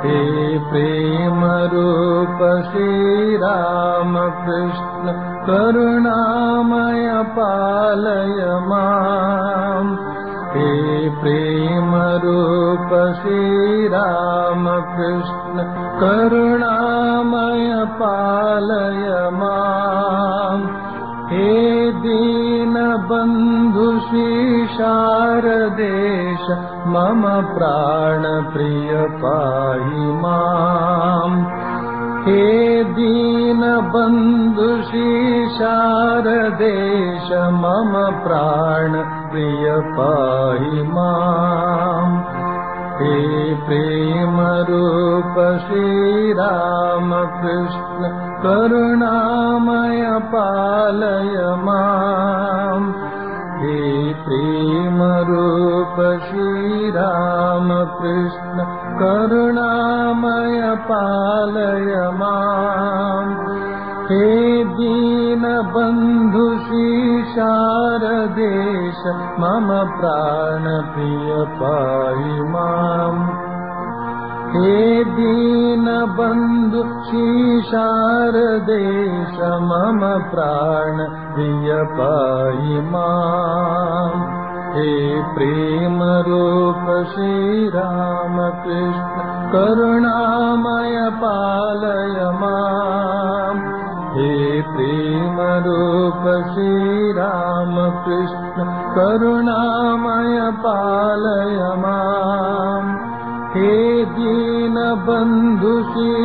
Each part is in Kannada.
हे प्रेमरूप श्रीरामकृष्ण करुणामय पालय माम् हे प्रेमरूप श्रीरामकृष्ण करुणामय पालय माम् हे दीनबन्धु शारदेश मम प्राणप्रिय पाहि माम् हे दीनबन्धु शारदेश मम प्राणप्रिय पाहि माम् हे प्रेमरूप श्रीरामकृष्ण करुणामय पालय माम् हे प्रेमरूप श्रीरामकृष्ण करुणामय पालय माम् हे दीनबन्धु शारदेश मम प्राणप्रिय पाहि माम् हे दीनबन्धु शारदेश मम प्राणप्रिय पाहि माम् हे प्रेमरूप श्रीरामकृष्ण करुणामय पालय माम् हे प्रेमरूप श्रीरामकृष्ण करुणामय पालय माम् हे दीनबन्धु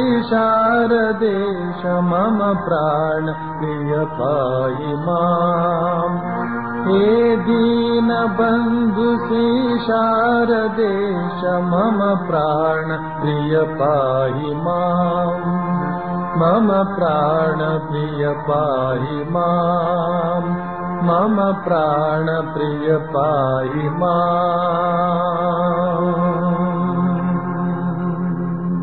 शारदेश मम प्राण प्रिय पाहि माम् हे दीनबन्धु शारदेश मम प्राण प्रिय पाहि माम् मम प्राण प्रिय पाहि माम् मम प्राण प्रिय पाहि माम्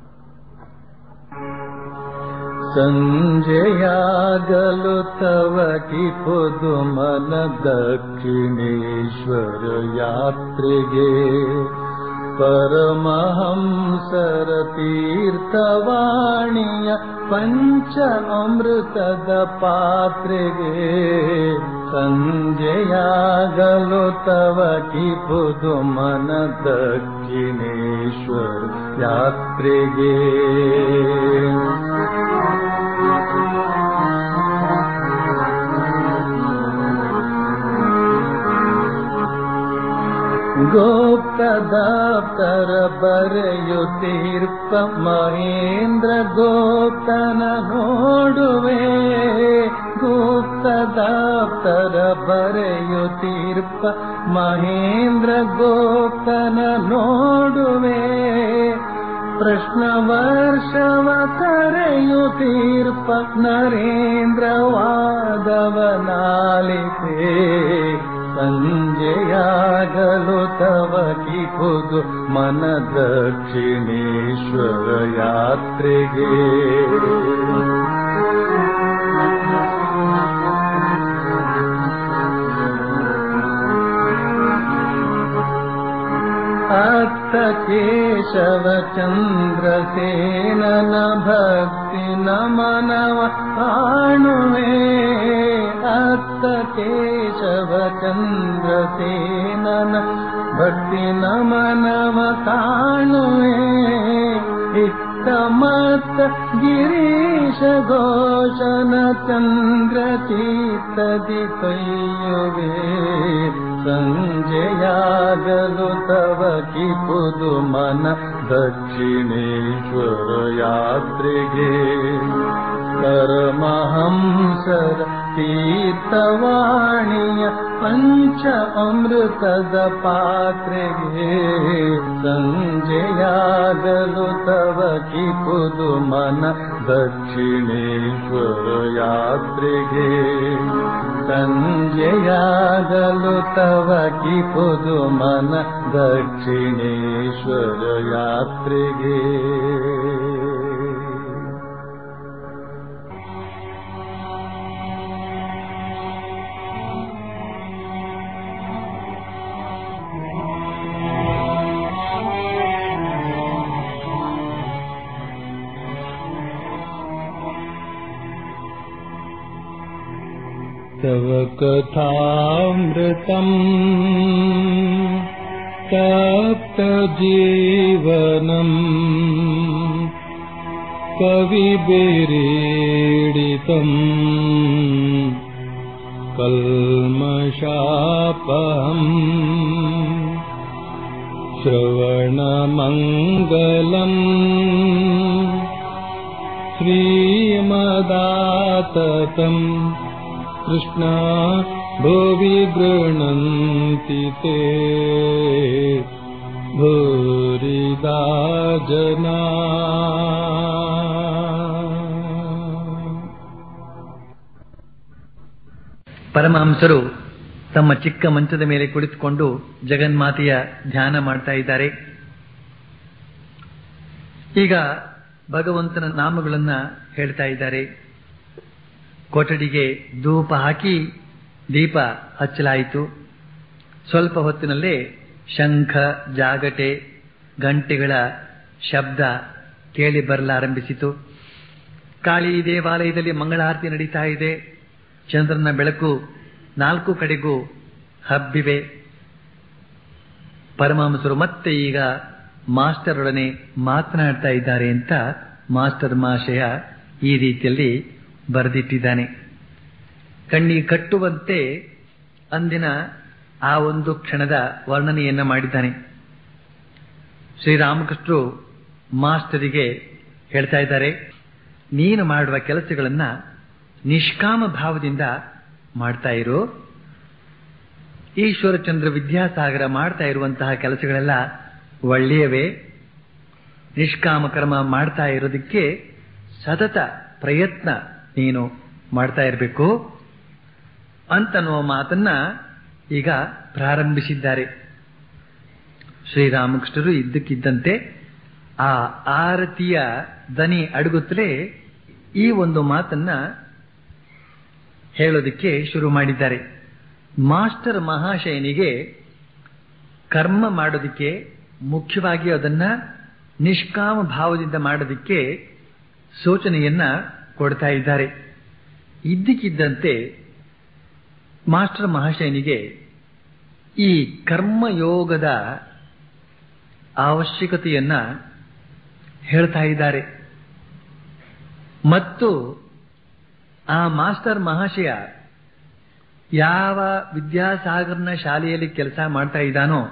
ಸಂಜೆಯಾಗಲು ತವ ಕಿಪುದು ಮನ ದಕ್ಷಿಣೇಶ್ವರ ಯಾತ್ರೆಗೆ ಪರಮಹಂಸರ ತೀರ್ಥವಾಣಿಯ ಪಂಚ ಅಮೃತದ ಪಾತ್ರೆಗೆ ಸಂಜೆಯಾಗಲು ತವ ಕಿಪುದು ಮನ ದಕ್ಷಿಣೇಶ್ವರ ಯಾತ್ರೆಗೆ ಗೋಪ್ತದಾಪ್ತರ ಬರೆಯುತ್ತೀರ್ಪ ಮಹೇಂದ್ರ ಗೋಪ್ತನ ನೋಡುವೆ ಗುಪ್ತದಾಪ್ತರ ಬರೆಯುತ್ತೀರ್ಪ ಮಹೇಂದ್ರ ಗೋಪ್ತನ ನೋಡುವೆ ಪ್ರಶ್ನ ವರ್ಷವ ಕರೆಯುತ್ತೀರ್ಪ ನರೇಂದ್ರ ವಾದವನಾಲಿತೆ ಸಂಜೆಯಾಗಲು ತವ ಕಿಪುದು ಮನ ದಕ್ಷಿಣೇಶ್ವರ ಯಾತ್ರೆಗೆ ಅತ್ತ ಕೇಶವ ಚಂದ್ರಸೇನನ ಭಕ್ತಿ ನಮನವ ಕಾಣುವೆ ಅತ್ತ ಕೇಶವ ಚಂದ್ರಸೇನನ ಭಕ್ತಿ ನಮನವ ಕಾಣುವೆ ಇತ್ತ ಮತ್ತ ಗಿರೀಶ ಘೋಷನ ಚಂದ್ರ ಚೀತದಿ ಕೈಯುವೆ ಸಂಜೆಯಾಗಲು ತವ ಕಿಪುದು ಮನ ದಕ್ಷಿಣೇಶ್ವರ ಯಾತ್ರೆಗೆ ಪರಮಹಂಸರ ತೀರ್ಥವಾಣಿಯ ಪಂಚ ಅಮೃತದ ಪಾತ್ರೆಗೆ ಸಂಜೆಯಾಗಲು ತವ ಕಿಪುದು ಮನ ದಕ್ಷಿಣೇಶ್ವರ ಯಾತ್ರೆಗೆ ಸಂಜೆಯಾಗಲು ತವ ಕಿಪುದು ಮನ ದಕ್ಷಿಣೇಶ್ವರ ಯಾತ್ರೆಗೆ तव कथामृतम् तप्तजीवनम् कविभिरीडितम् कल्मषापहम् श्रवणमङ्गलम् श्रीमदाततम् कृष्णा भुवि गृह्णन्ति ते भूरिदा जना ಪರಮಹಂಸರು ತಮ್ಮ ಚಿಕ್ಕ ಮಂಚದ ಮೇಲೆ ಕುಳಿತುಕೊಂಡು ಜಗನ್ಮಾತೆಯ ಧ್ಯಾನ ಮಾಡ್ತಾ ಇದ್ದಾರೆ ಈಗ ಭಗವಂತನ ನಾಮಗಳನ್ನ ಹೇಳ್ತಾ ಇದ್ದಾರೆ ಕೊಠಡಿಗೆ ಧೂಪ ಹಾಕಿ ದೀಪ ಹಚ್ಚಲಾಯಿತು ಸ್ವಲ್ಪ ಹೊತ್ತಿನಲ್ಲೇ ಶಂಖ ಜಾಗಟೆ ಗಂಟೆಗಳ ಶಬ್ದ ಕೇಳಿ ಬರಲಾರಂಭಿಸಿತು ಕಾಳಿ ದೇವಾಲಯದಲ್ಲಿ ಮಂಗಳಾರತಿ ನಡೀತಾ ಇದೆ ಚಂದ್ರನ ಬೆಳಕು ನಾಲ್ಕು ಕಡೆಗೂ ಹಬ್ಬಿವೆ ಪರಮಹಂಸರು ಮತ್ತೆ ಈಗ ಮಾಸ್ಟರ್ ಒಡನೆ ಮಾತನಾಡ್ತಾ ಇದ್ದಾರೆ ಅಂತ ಮಾಸ್ಟರ್ ಮಹಾಶಯ ಈ ರೀತಿಯಲ್ಲಿ ಬರೆದಿಟ್ಟಿದ್ದಾನೆ ಕಣ್ಣಿಗೆ ಕಟ್ಟುವಂತೆ ಅಂದಿನ ಆ ಒಂದು ಕ್ಷಣದ ವರ್ಣನೆಯನ್ನ ಮಾಡಿದ್ದಾನೆ ಶ್ರೀರಾಮಕೃಷ್ಣರು ಮಾಸ್ಟರಿಗೆ ಹೇಳ್ತಾ ಇದ್ದಾರೆ ನೀನು ಮಾಡುವ ಕೆಲಸಗಳನ್ನ ನಿಷ್ಕಾಮ ಭಾವದಿಂದ ಮಾಡ್ತಾ ಇರು ಈಶ್ವರಚಂದ್ರ ವಿದ್ಯಾಸಾಗರ ಮಾಡ್ತಾ ಇರುವಂತಹ ಕೆಲಸಗಳೆಲ್ಲ ಒಳ್ಳೆಯವೇ ನಿಷ್ಕಾಮ ಕರ್ಮ ಮಾಡ್ತಾ ಇರೋದಕ್ಕೆ ಸತತ ಪ್ರಯತ್ನ ನೀನು ಮಾಡ್ತಾ ಇರಬೇಕು ಅಂತನ್ನುವ ಮಾತನ್ನ ಈಗ ಪ್ರಾರಂಭಿಸಿದ್ದಾರೆ ಶ್ರೀರಾಮಕೃಷ್ಣರು ಇದ್ದಕ್ಕಿದ್ದಂತೆ ಆ ಆರತಿಯ ದನಿ ಅಡುಗುತ್ತಲೇ ಈ ಒಂದು ಮಾತನ್ನ ಹೇಳೋದಕ್ಕೆ ಶುರು ಮಾಡಿದ್ದಾರೆ ಮಾಸ್ಟರ್ ಮಹಾಶಯನಿಗೆ ಕರ್ಮ ಮಾಡೋದಕ್ಕೆ ಮುಖ್ಯವಾಗಿ ಅದನ್ನ ನಿಷ್ಕಾಮ ಭಾವದಿಂದ ಮಾಡೋದಕ್ಕೆ ಸೂಚನೆಯನ್ನ ಕೊಡ್ತಾ ಇದ್ದಾರೆ ಇದ್ದಕ್ಕಿದ್ದಂತೆ ಮಾಸ್ಟರ್ ಮಹಾಶಯನಿಗೆ ಈ ಕರ್ಮಯೋಗದ ಅವಶ್ಯಕತೆಯನ್ನ ಹೇಳ್ತಾ ಇದ್ದಾರೆ ಮತ್ತು ಆ ಮಾಸ್ಟರ್ ಮಹಾಶಯ ಯಾವ ವಿದ್ಯಾಸಾಗರ್ನ ಶಾಲೆಯಲ್ಲಿ ಕೆಲಸ ಮಾಡ್ತಾ ಇದ್ದಾನೋ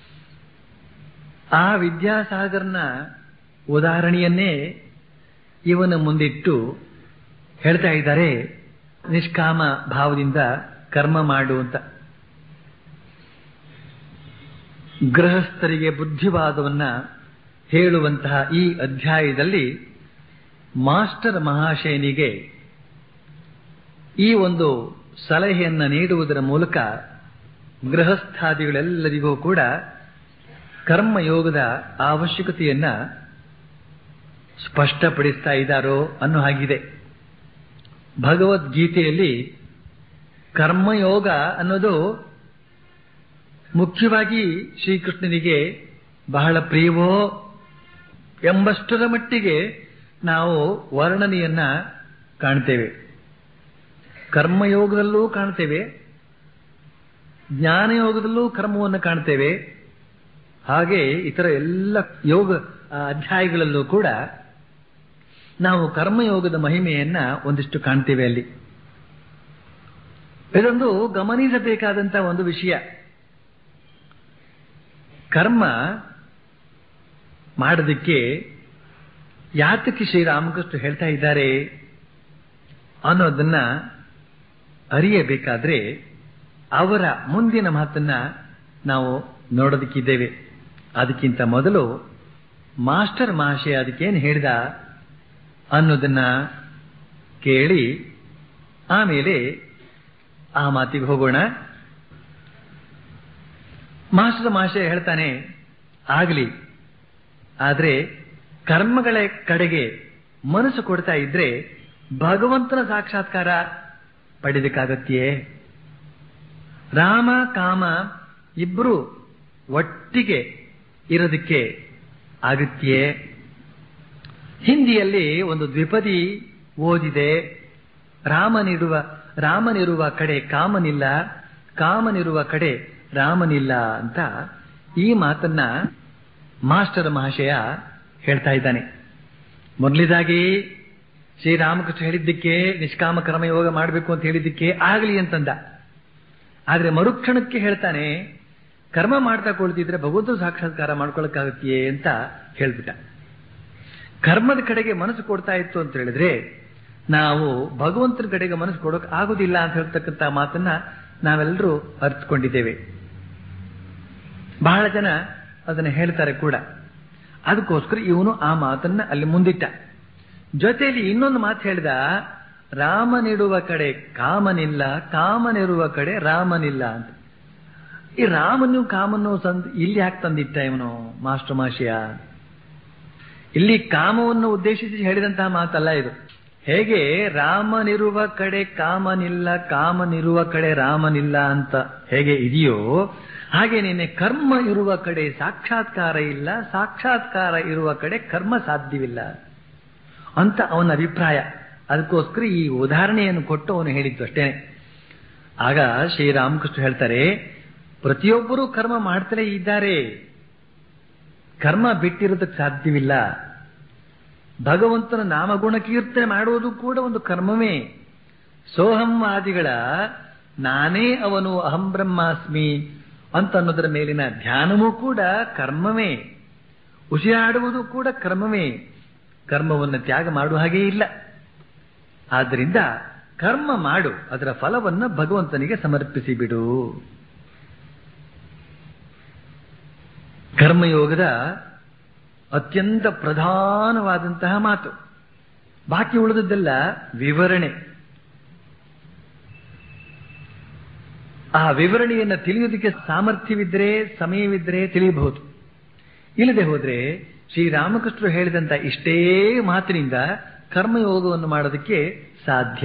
ಆ ವಿದ್ಯಾಸಾಗರ್ನ ಉದಾಹರಣೆಯನ್ನೇ ಇವನ ಮುಂದಿಟ್ಟು ಹೇಳ್ತಾ ಇದ್ದಾರೆ ನಿಷ್ಕಾಮ ಭಾವದಿಂದ ಕರ್ಮ ಮಾಡು ಅಂತ ಗೃಹಸ್ಥರಿಗೆ ಬುದ್ಧಿವಾದವನ್ನ ಹೇಳುವಂತಹ ಈ ಅಧ್ಯಾಯದಲ್ಲಿ ಮಾಸ್ಟರ್ ಮಹಾಶಯನಿಗೆ ಈ ಒಂದು ಸಲಹೆಯನ್ನ ನೀಡುವುದರ ಮೂಲಕ ಗೃಹಸ್ಥಾದಿಗಳೆಲ್ಲರಿಗೂ ಕೂಡ ಕರ್ಮಯೋಗದ ಅವಶ್ಯಕತೆಯನ್ನ ಸ್ಪಷ್ಟಪಡಿಸ್ತಾ ಇದ್ದಾರೋ ಅನ್ನೋ ಹಾಗಿದೆ ಭಗವದ್ಗೀತೆಯಲ್ಲಿ ಕರ್ಮಯೋಗ ಅನ್ನೋದು ಮುಖ್ಯವಾಗಿ ಶ್ರೀಕೃಷ್ಣನಿಗೆ ಬಹಳ ಪ್ರಿಯವೋ ಎಂಬಷ್ಟರ ಮಟ್ಟಿಗೆ ನಾವು ವರ್ಣನೆಯನ್ನ ಕಾಣ್ತೇವೆ ಕರ್ಮಯೋಗದಲ್ಲೂ ಕಾಣ್ತೇವೆ ಜ್ಞಾನಯೋಗದಲ್ಲೂ ಕರ್ಮವನ್ನು ಕಾಣ್ತೇವೆ ಹಾಗೆ ಇತರ ಎಲ್ಲ ಯೋಗ ಅಧ್ಯಾಯಗಳಲ್ಲೂ ಕೂಡ ನಾವು ಕರ್ಮಯೋಗದ ಮಹಿಮೆಯನ್ನ ಒಂದಿಷ್ಟು ಕಾಣ್ತೇವೆ ಅಲ್ಲಿ ಇದೊಂದು ಗಮನಿಸಬೇಕಾದಂತ ಒಂದು ವಿಷಯ ಕರ್ಮ ಮಾಡೋದಕ್ಕೆ ಯಾತಕ್ಕೆ ಶ್ರೀರಾಮಕೃಷ್ಣ ಹೇಳ್ತಾ ಇದ್ದಾರೆ ಅನ್ನೋದನ್ನ ಅರಿಯಬೇಕಾದ್ರೆ ಅವರ ಮುಂದಿನ ಮಾತನ್ನ ನಾವು ನೋಡೋದಕ್ಕಿದ್ದೇವೆ ಅದಕ್ಕಿಂತ ಮೊದಲು ಮಾಸ್ಟರ್ ಮಹಾಶಯ ಅದಕ್ಕೇನು ಹೇಳಿದ ಅನ್ನೋದನ್ನ ಕೇಳಿ ಆಮೇಲೆ ಆ ಮಾತಿಗೆ ಹೋಗೋಣ ಮಾಸ್ಟರ್ ಮಹಾಶಯ ಹೇಳ್ತಾನೆ ಆಗಲಿ ಆದ್ರೆ ಕರ್ಮಗಳ ಕಡೆಗೆ ಮನಸ್ಸು ಕೊಡ್ತಾ ಇದ್ರೆ ಭಗವಂತನ ಸಾಕ್ಷಾತ್ಕಾರ ಪಡೆದಕ್ಕಾಗತ್ತೆಯೇ ರಾಮ ಕಾಮ ಇಬ್ರು ಒಟ್ಟಿಗೆ ಇರೋದಕ್ಕೆ ಆಗತ್ತೆಯೇ ಹಿಂದಿಯಲ್ಲಿ ಒಂದು ದ್ವಿಪದಿ ಓದಿದೆ ರಾಮ ನೀಡುವ ರಾಮನಿರುವ ಕಡೆ ಕಾಮನಿಲ್ಲ ಕಾಮನಿರುವ ಕಡೆ ರಾಮನಿಲ್ಲ ಅಂತ ಈ ಮಾತನ್ನ ಮಾಸ್ಟರ್ ಮಹಾಶಯ ಹೇಳ್ತಾ ಇದ್ದಾನೆ ಮೊದಲಿದಾಗಿ ಶ್ರೀರಾಮಕೃಷ್ಣ ಹೇಳಿದ್ದಕ್ಕೆ ನಿಷ್ಕಾಮ ಕರ್ಮಯೋಗ ಮಾಡಬೇಕು ಅಂತ ಹೇಳಿದ್ದಕ್ಕೆ ಆಗಲಿ ಅಂತಂದ ಆದ್ರೆ ಮರುಕ್ಷಣಕ್ಕೆ ಹೇಳ್ತಾನೆ ಕರ್ಮ ಮಾಡ್ತಾ ಕೊಳ್ತಿದ್ರೆ ಭಗವಂತ ಸಾಕ್ಷಾತ್ಕಾರ ಮಾಡ್ಕೊಳಕ್ಕಾಗತ್ತೆಯೇ ಅಂತ ಹೇಳ್ಬಿಟ್ಟ ಕರ್ಮದ ಕಡೆಗೆ ಮನಸ್ಸು ಕೊಡ್ತಾ ಇತ್ತು ಅಂತ ಹೇಳಿದ್ರೆ ನಾವು ಭಗವಂತನ ಕಡೆಗೆ ಮನಸ್ಸು ಕೊಡೋಕ್ ಆಗುದಿಲ್ಲ ಅಂತ ಹೇಳ್ತಕ್ಕಂಥ ಮಾತನ್ನ ನಾವೆಲ್ಲರೂ ಅರ್ಥಕೊಂಡಿದ್ದೇವೆ ಬಹಳ ಜನ ಅದನ್ನ ಹೇಳ್ತಾರೆ ಕೂಡ ಅದಕ್ಕೋಸ್ಕರ ಇವನು ಆ ಮಾತನ್ನ ಅಲ್ಲಿ ಮುಂದಿಟ್ಟ ಜೊತೆಯಲ್ಲಿ ಇನ್ನೊಂದು ಮಾತು ಹೇಳಿದ ರಾಮನಿಡುವ ಕಡೆ ಕಾಮನಿಲ್ಲ ಕಾಮನಿರುವ ಕಡೆ ರಾಮನಿಲ್ಲ ಅಂತ ಈ ರಾಮನು ಕಾಮನು ಸಂದ್ ಇಲ್ಲಿ ಯಾಕೆ ತಂದಿಟ್ಟ ಇವನು ಮಾಸ್ಟರ್ ಮಾಷಿಯ ಇಲ್ಲಿ ಕಾಮವನ್ನು ಉದ್ದೇಶಿಸಿ ಹೇಳಿದಂತಹ ಮಾತಲ್ಲ ಇದು ಹೇಗೆ ರಾಮನಿರುವ ಕಡೆ ಕಾಮನಿಲ್ಲ ಕಾಮನಿರುವ ಕಡೆ ರಾಮನಿಲ್ಲ ಅಂತ ಹೇಗೆ ಇದೆಯೋ ಹಾಗೆ ನಿನ್ನೆ ಕರ್ಮ ಇರುವ ಕಡೆ ಸಾಕ್ಷಾತ್ಕಾರ ಇಲ್ಲ ಸಾಕ್ಷಾತ್ಕಾರ ಇರುವ ಕಡೆ ಕರ್ಮ ಸಾಧ್ಯವಿಲ್ಲ ಅಂತ ಅವನ ಅಭಿಪ್ರಾಯ ಅದಕ್ಕೋಸ್ಕರ ಈ ಉದಾಹರಣೆಯನ್ನು ಕೊಟ್ಟು ಅವನು ಹೇಳಿದ್ದು ಅಷ್ಟೇನೆ ಆಗ ಶ್ರೀರಾಮಕೃಷ್ಣ ಹೇಳ್ತಾರೆ ಪ್ರತಿಯೊಬ್ಬರೂ ಕರ್ಮ ಮಾಡ್ತಲೇ ಇದ್ದಾರೆ ಕರ್ಮ ಬಿಟ್ಟಿರೋದಕ್ಕೆ ಸಾಧ್ಯವಿಲ್ಲ ಭಗವಂತನ ನಾಮಗುಣ ಕೀರ್ತನೆ ಮಾಡುವುದು ಕೂಡ ಒಂದು ಕರ್ಮವೇ ಸೋಹಂವಾದಿಗಳ ನಾನೇ ಅವನು ಅಹಂ ಬ್ರಹ್ಮಾಸ್ಮಿ ಅಂತ ಅನ್ನೋದರ ಮೇಲಿನ ಧ್ಯಾನವೂ ಕೂಡ ಕರ್ಮವೇ ಉಸಿರಾಡುವುದು ಕೂಡ ಕರ್ಮವೇ ಕರ್ಮವನ್ನು ತ್ಯಾಗ ಮಾಡುವ ಹಾಗೆ ಇಲ್ಲ ಆದ್ದರಿಂದ ಕರ್ಮ ಮಾಡು ಅದರ ಫಲವನ್ನು ಭಗವಂತನಿಗೆ ಸಮರ್ಪಿಸಿ ಬಿಡು ಕರ್ಮಯೋಗದ ಅತ್ಯಂತ ಪ್ರಧಾನವಾದಂತಹ ಮಾತು ಬಾಕಿ ಉಳಿದದ್ದೆಲ್ಲ ವಿವರಣೆ ಆ ವಿವರಣೆಯನ್ನು ತಿಳಿಯೋದಕ್ಕೆ ಸಾಮರ್ಥ್ಯವಿದ್ರೆ ಸಮಯವಿದ್ರೆ ತಿಳಿಯಬಹುದು ಇಲ್ಲದೆ ಹೋದ್ರೆ ಶ್ರೀರಾಮಕೃಷ್ಣರು ಹೇಳಿದಂತ ಇಷ್ಟೇ ಮಾತಿನಿಂದ ಕರ್ಮಯೋಗವನ್ನು ಮಾಡೋದಕ್ಕೆ ಸಾಧ್ಯ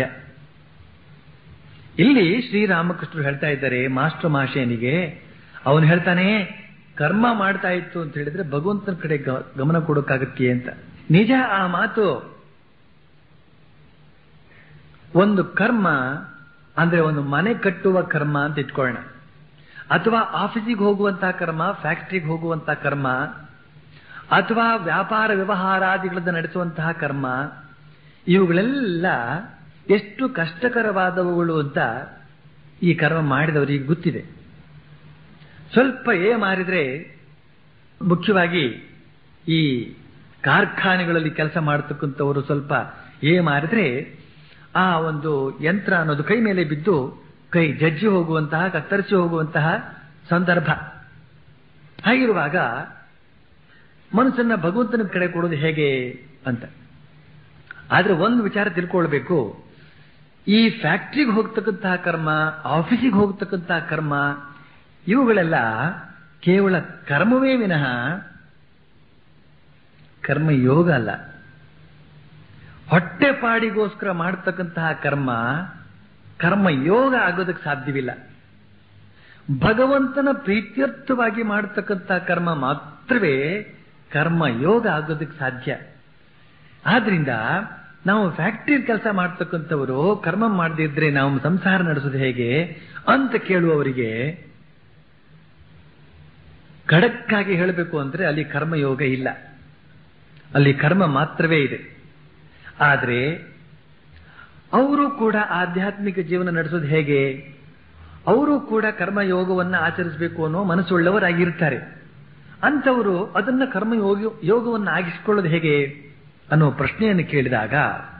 ಇಲ್ಲಿ ಶ್ರೀರಾಮಕೃಷ್ಣರು ಹೇಳ್ತಾ ಇದ್ದಾರೆ ಮಾಸ್ಟರ್ ಮಾಷೇನಿಗೆ ಅವನು ಹೇಳ್ತಾನೆ ಕರ್ಮ ಮಾಡ್ತಾ ಇತ್ತು ಅಂತ ಹೇಳಿದ್ರೆ ಭಗವಂತನ ಕಡೆ ಗ- ಗಮನ ಕೊಡೋಕ್ಕಾಗತ್ತೆ ಅಂತ ನಿಜ ಆ ಮಾತು ಒಂದು ಕರ್ಮ ಅಂದ್ರೆ ಒಂದು ಮನೆ ಕಟ್ಟುವ ಕರ್ಮ ಅಂತ ಇಟ್ಕೊಳ್ಳೋಣ ಅಥವಾ ಆಫೀಸಿಗೆ ಹೋಗುವಂತಹ ಕರ್ಮ ಫ್ಯಾಕ್ಟ್ರಿಗೆ ಹೋಗುವಂತಹ ಕರ್ಮ ಅಥವಾ ವ್ಯಾಪಾರ ವ್ಯವಹಾರಾದಿಗಳನ್ನು ನಡೆಸುವಂತಹ ಕರ್ಮ ಇವುಗಳೆಲ್ಲ ಎಷ್ಟು ಕಷ್ಟಕರವಾದವುಗಳು ಅಂತ ಈ ಕರ್ಮ ಮಾಡಿದವರಿಗೆ ಗೊತ್ತಿದೆ ಸ್ವಲ್ಪ ಏ ಮಾರಿದ್ರೆ ಮುಖ್ಯವಾಗಿ ಈ ಕಾರ್ಖಾನೆಗಳಲ್ಲಿ ಕೆಲಸ ಮಾಡತಕ್ಕಂಥವರು ಸ್ವಲ್ಪ ಏ ಮಾರಿದ್ರೆ ಆ ಒಂದು ಯಂತ್ರ ಅನ್ನೋದು ಕೈ ಮೇಲೆ ಬಿದ್ದು ಕೈ ಜಜ್ಜಿ ಹೋಗುವಂತಹ ಕತ್ತರಿಸಿ ಹೋಗುವಂತಹ ಸಂದರ್ಭ ಹಾಗಿರುವಾಗ ಮನಸ್ಸನ್ನ ಭಗವಂತನ ಕಡೆ ಕೊಡೋದು ಹೇಗೆ ಅಂತ ಆದ್ರೆ ಒಂದು ವಿಚಾರ ತಿಳ್ಕೊಳ್ಬೇಕು ಈ ಫ್ಯಾಕ್ಟ್ರಿಗೆ ಹೋಗ್ತಕ್ಕಂತಹ ಕರ್ಮ ಆಫೀಸಿಗೆ ಹೋಗ್ತಕ್ಕಂತಹ ಕರ್ಮ ಇವುಗಳೆಲ್ಲ ಕೇವಲ ಕರ್ಮವೇ ವಿನಃ ಕರ್ಮಯೋಗ ಅಲ್ಲ ಹೊಟ್ಟೆಪಾಡಿಗೋಸ್ಕರ ಮಾಡತಕ್ಕಂತಹ ಕರ್ಮ ಕರ್ಮಯೋಗ ಆಗೋದಕ್ಕೆ ಸಾಧ್ಯವಿಲ್ಲ ಭಗವಂತನ ಪ್ರೀತ್ಯರ್ಥವಾಗಿ ಮಾಡತಕ್ಕಂತಹ ಕರ್ಮ ಮಾತ್ರವೇ ಕರ್ಮಯೋಗ ಆಗೋದಕ್ಕೆ ಸಾಧ್ಯ ಆದ್ರಿಂದ ನಾವು ಫ್ಯಾಕ್ಟ್ರಿ ಕೆಲಸ ಮಾಡ್ತಕ್ಕಂಥವರು ಕರ್ಮ ಮಾಡದಿದ್ರೆ ನಾವು ಸಂಸಾರ ನಡೆಸೋದು ಹೇಗೆ ಅಂತ ಕೇಳುವವರಿಗೆ ಖಡಕ್ಕಾಗಿ ಹೇಳಬೇಕು ಅಂದ್ರೆ ಅಲ್ಲಿ ಕರ್ಮಯೋಗ ಇಲ್ಲ ಅಲ್ಲಿ ಕರ್ಮ ಮಾತ್ರವೇ ಇದೆ ಆದ್ರೆ ಅವರು ಕೂಡ ಆಧ್ಯಾತ್ಮಿಕ ಜೀವನ ನಡೆಸೋದು ಹೇಗೆ ಅವರು ಕೂಡ ಕರ್ಮಯೋಗವನ್ನು ಆಚರಿಸಬೇಕು ಅನ್ನೋ ಮನಸ್ಸುಳ್ಳವರಾಗಿರ್ತಾರೆ ಅಂಥವರು ಅದನ್ನ ಕರ್ಮಯೋಗ ಯೋಗವನ್ನು ಆಗಿಸಿಕೊಳ್ಳೋದು ಹೇಗೆ ಅನ್ನೋ ಪ್ರಶ್ನೆಯನ್ನು ಕೇಳಿದಾಗ